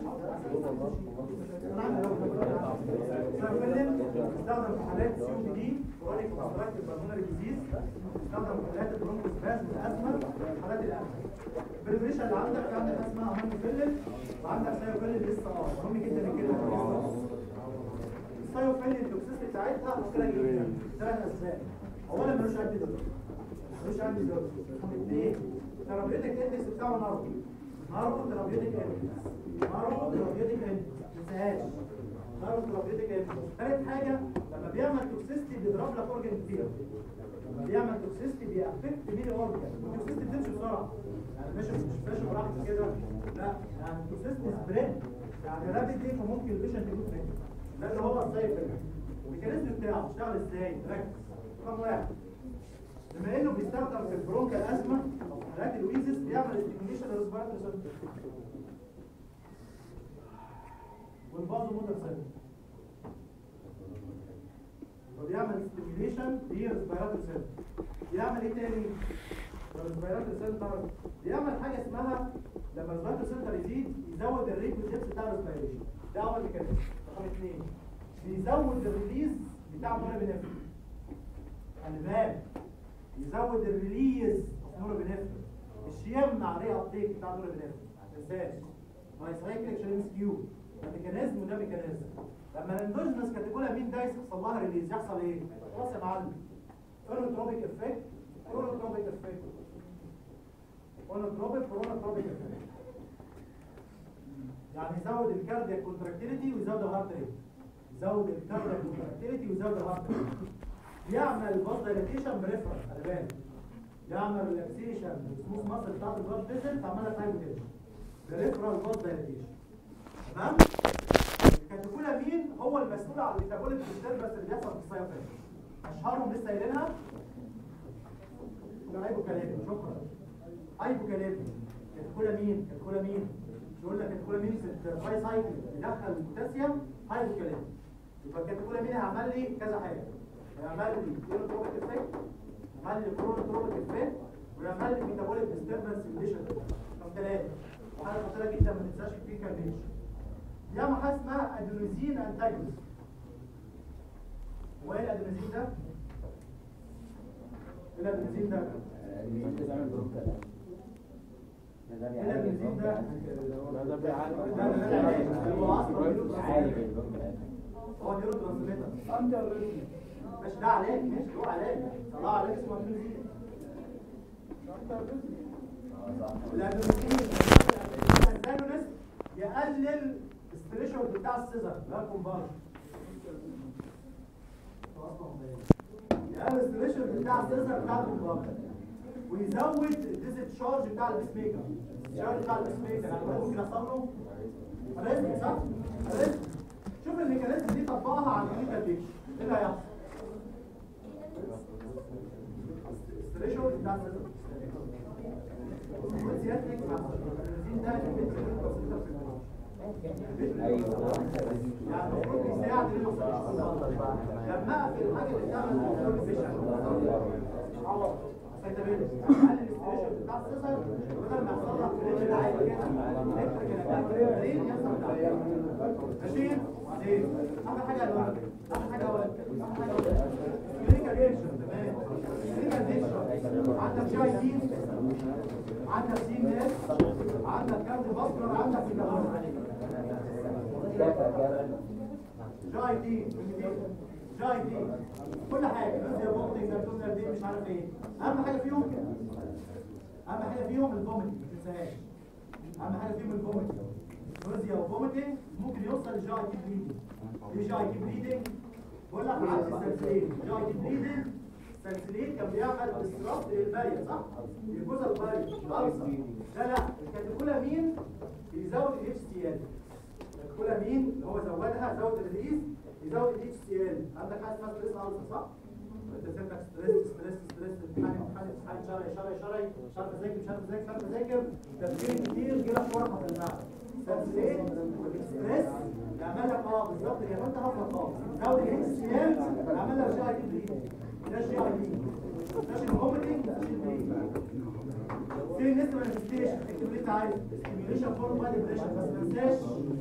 استخدم في حالات سي او دي كرونيك اوبستراكتيف بالمونري ديزيز استخدم في حالات البرونكوسباز والازمه حالات الازمه البريفريشن اللي عندك في عندك اسمها هاموفيلين وعندك سايوفيلين لسه اه مهم جدا الكلمه السايوفيلين التوكسيستي بتاعتها مشكله جدا ثلاث اسباب اولا ملوش عندي دكتور ملوش عندي دكتور اثنين ثيرابيوتيك اندكس بتاعه نارو نارو ثيرابيوتيك اندكس نارو ثيرابيوتيك اندكس ما تنساهاش نارو ثيرابيوتيك اندكس ثالث حاجه لما بيعمل توكسيستي بيضرب لك اورجن كتير لما بيعمل توكسيستي بيأفكت ميني اورجن التوكسيستي بتمشي بسرعه يعني ماشي مش ماشي براحته كده لا يعني التوكسيستي سبريد يعني رابيد ليه فممكن البيشنت يموت منه ده اللي هو السايكل الميكانيزم بتاعه بيشتغل ازاي ركز رقم واحد بما انه بيستخدم في البرونكال ازمه او في حالات الويزس بيعمل ستيميوليشن للريسبيراتوري سيستم والبازو موتور سيستم وبيعمل ستيميوليشن للريسبيراتوري سيستم بيعمل ايه تاني الريسبيراتوري سنتر بيعمل حاجه اسمها لما الريسبيراتوري سنتر يزيد يزود الريت والدبس بتاع الريسبيريشن ده اول ميكانيزم رقم اثنين بيزود الريليز بتاع المونابينفرين خلي بالك يزود الريليز نورابينفرين مش يمنع ري ابتيك بتاع نورابينفرين ما تنساش ما يسايكليك شايلين سكيو ده ميكانيزم وده ميكانيزم لما الاندوجينس كاتيكولا دايس يحصل لها ريليز يحصل ايه؟ خلاص يا معلم اونوتروبيك افكت اونوتروبيك افكت اونوتروبيك اونوتروبيك افكت يعني يزود الكاردياك كونتراكتيليتي ويزود الهارت ريت يزود الكاردياك كونتراكتيليتي ويزود الهارت ريت يعمل بلاد دايليتيشن بريفرال خلي بالك يعمل ريلاكسيشن بالسموث ماسل بتاعت البلاد فيسل تعملها هايبوتنشن بريفرال بلاد دايليتيشن تمام الكاتيكولامين هو المسؤول عن الميتابوليك ديستربنس اللي بيحصل في السايكل اشهرهم لسه قايلينها ايبوكاليبي شكرا ايبوكاليبي كاتيكولامين كاتيكولامين يقول لك الكاتيكولامين في التراي سايكل بيدخل البوتاسيوم هايبوكاليبي يبقى الكاتيكولامين هيعمل لي كذا حاجه هيعمل لي كيلوتروبيك افكت هيعمل لي كرونوتروبيك افكت ويعمل لي ميتابوليك ديستربنس كونديشن رقم ثلاثه وحاجه خطيره جدا ما تنساش في كارنيشن يعمل حاجه اسمها ادينوزين انتاجونست هو ايه الادينوزين ده؟ ايه الادينوزين ده؟ ايه الادينوزين ده؟ لا ده بيعالج هو اصلا هو نيورو ترانسميتر اندر مش ده علاج ماشي هو علاج طلع علاج اسمه ادينوزين الادينوزين الانتاجونست يقلل الثريشولد بتاع السيزر لا كومبارس يقلل الثريشولد بتاع السيزر بتاع الكومبارس ويزود الديزت شارج بتاع البيس ميكر الشارج بتاع البيس ميكر يعني ممكن يحصل له ريسك صح؟ ريسك شوف الميكانيزم دي طبقها على الكلينيكال بيكش ايه اللي هيحصل؟ الثريشولد بتاع السيزر وزيادتك مع البنزين ده اللي بينزل البروسيسور في الموضوع يعني المفروض يساعد لما اقفل الحاجه اللي بتعمل الفيشن اكسايتابيلتي يعني الاستريشن بتاع السيزر بدل ما يحصل لك بريشن عالي كده الكتريك كده بعدين يحصل تعليق. ماشي بعدين اهم حاجه يا ولد اهم حاجه يا ولد اهم حاجه يا ولد كلينيكال رياكشن تمام كلينيكال رياكشن عندك جاي دي عندك سي ناس عندك كارد باسكولار عندك جاي دي جاي دي كل حاجه بس يا بوكتنج ده دي مش عارف ايه اهم حاجه فيهم اهم حاجه فيهم الفوميتنج ما تنساهاش اهم حاجه فيهم الفوميتنج نوزيا وفوميتنج ممكن يوصل لجاي دي بليدنج ليه جاي دي بليدنج بقول لك عكس السلسلين جاي دي بليدنج السلسلين كان بيعمل اسراف للبارية صح؟ الجزء البارية الألسر لا لا الكاتيكولامين بيزود ال HCl الكاتيكولامين اللي هو زودها زود الريليز يزود ال HCl عندك حاجة اسمها ستريس ألسر صح؟ انت سيبك ستريس ستريس ستريس امتحان امتحان امتحان شرعي شرعي شرعي مش عارف اذاكر مش عارف اذاكر مش عارف اذاكر تفكير كتير جالك ورقه في المعهد سلسلين ستريس يعمل لك اه بالظبط كده انت هفرق خالص زود ال HCl يعمل لك جي اي دي بريد ده جي اي دي ده الفوميتنج ده البريد في نسبه مانيفستيشن اكتب اللي انت عايزه ستيميوليشن فور باي بريشر بس ما تنساش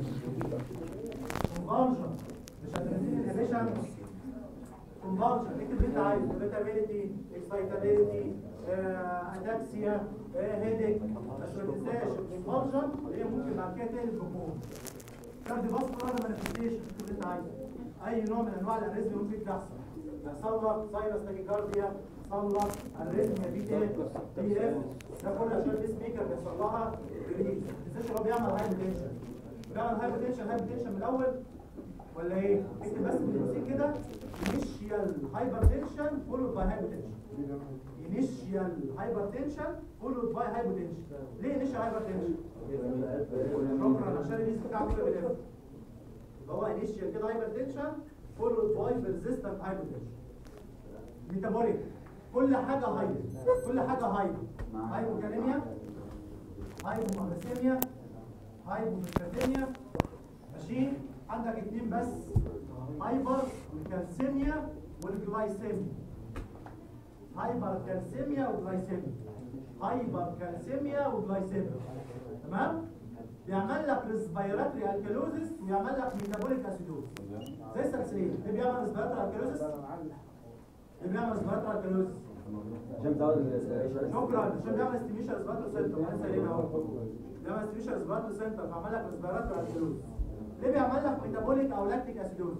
كونفرجن مش هتنسين انهبيشن كونفرجن اكتب اللي انت عايزه بيتابيليتي اكسايتابيليتي اداكسيا هيديك بس ما تنساش الكونفرجن اللي هي ممكن بعد كده تقلب بكون كاردي فاسكولار مانيفستيشن اكتب اللي انت عايزه اي نوع من انواع الاريزم ممكن تحصل يحصل لك ساينس تاكيكارديا يحصل لك اريزميا بي اي بي اف ده كله عشان البيس ميكر بيحصل لها ريليز ما تنساش هو بيعمل هايبوتنشن بيعمل هايبوتنشن هايبوتنشن من الاول ولا ايه؟ اكتب بس بالتفصيل كده انيشيال هايبرتنشن فولود باي هايبوتنشن انيشيال هايبرتنشن فولود باي هايبوتنشن ليه انيشيال هايبرتنشن؟ شكرا عشان الريليز بتاعه كله بالاف هو انيشيال كده هايبرتنشن فولود باي بيرزيستنت هايبرتنشن ميتابوليك كل حاجه هايبر كل حاجه هايبر هايبوكاليميا هايبومغنيسيميا هايبوميكاتيميا ماشي عندك اتنين بس هايبر الكالسيميا والجلايسيميا هايبر كالسيميا وجلايسيميا هايبر كالسيميا وجلايسيميا تمام بيعمل لك ريسبيراتوري الكالوزيس ويعمل لك ميتابوليك اسيدوز زي السلسلين اللي بيعمل ريسبيراتوري الكالوزيس اللي بيعمل ريسبيراتوري الكالوزيس عشان تزود الاستريشن شكرا عشان بيعمل استيميشن ريسبيراتوري سنتر احنا سايلين اهو بيعمل استيميشن ريسبيراتوري سنتر فعمل لك ريسبيراتوري الكالوزيس ليه بيعمل لك ميتابوليك او لاكتيك اسيدوز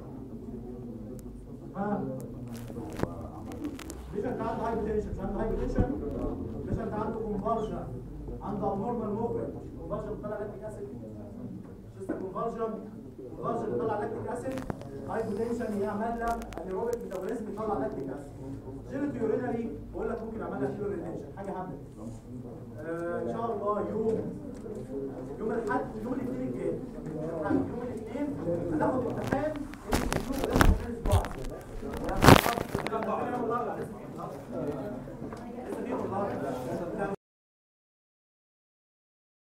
ها ليش انت عنده هايبوتنشن مش عنده هايبوتنشن ليش انت عنده كونفرجن عنده نورمال موفمنت كونفرجن بيطلع لاكتيك اسيد مش لسه كونفرجن كونفرجن بيطلع لاكتيك اسيد هايبوتنشن يعمل لك انيروبيك ميتابوليزم يطلع لاكتيك اسيد جينيت يورينري بقول لك ممكن يعمل لك يورينيشن حاجه هبله آه ان شاء الله يوم يوم الاحد يوم الاثنين الجاي الأحد، يوم الاثنين هناخد امتحان الاسبوع ده امتحان الاسبوع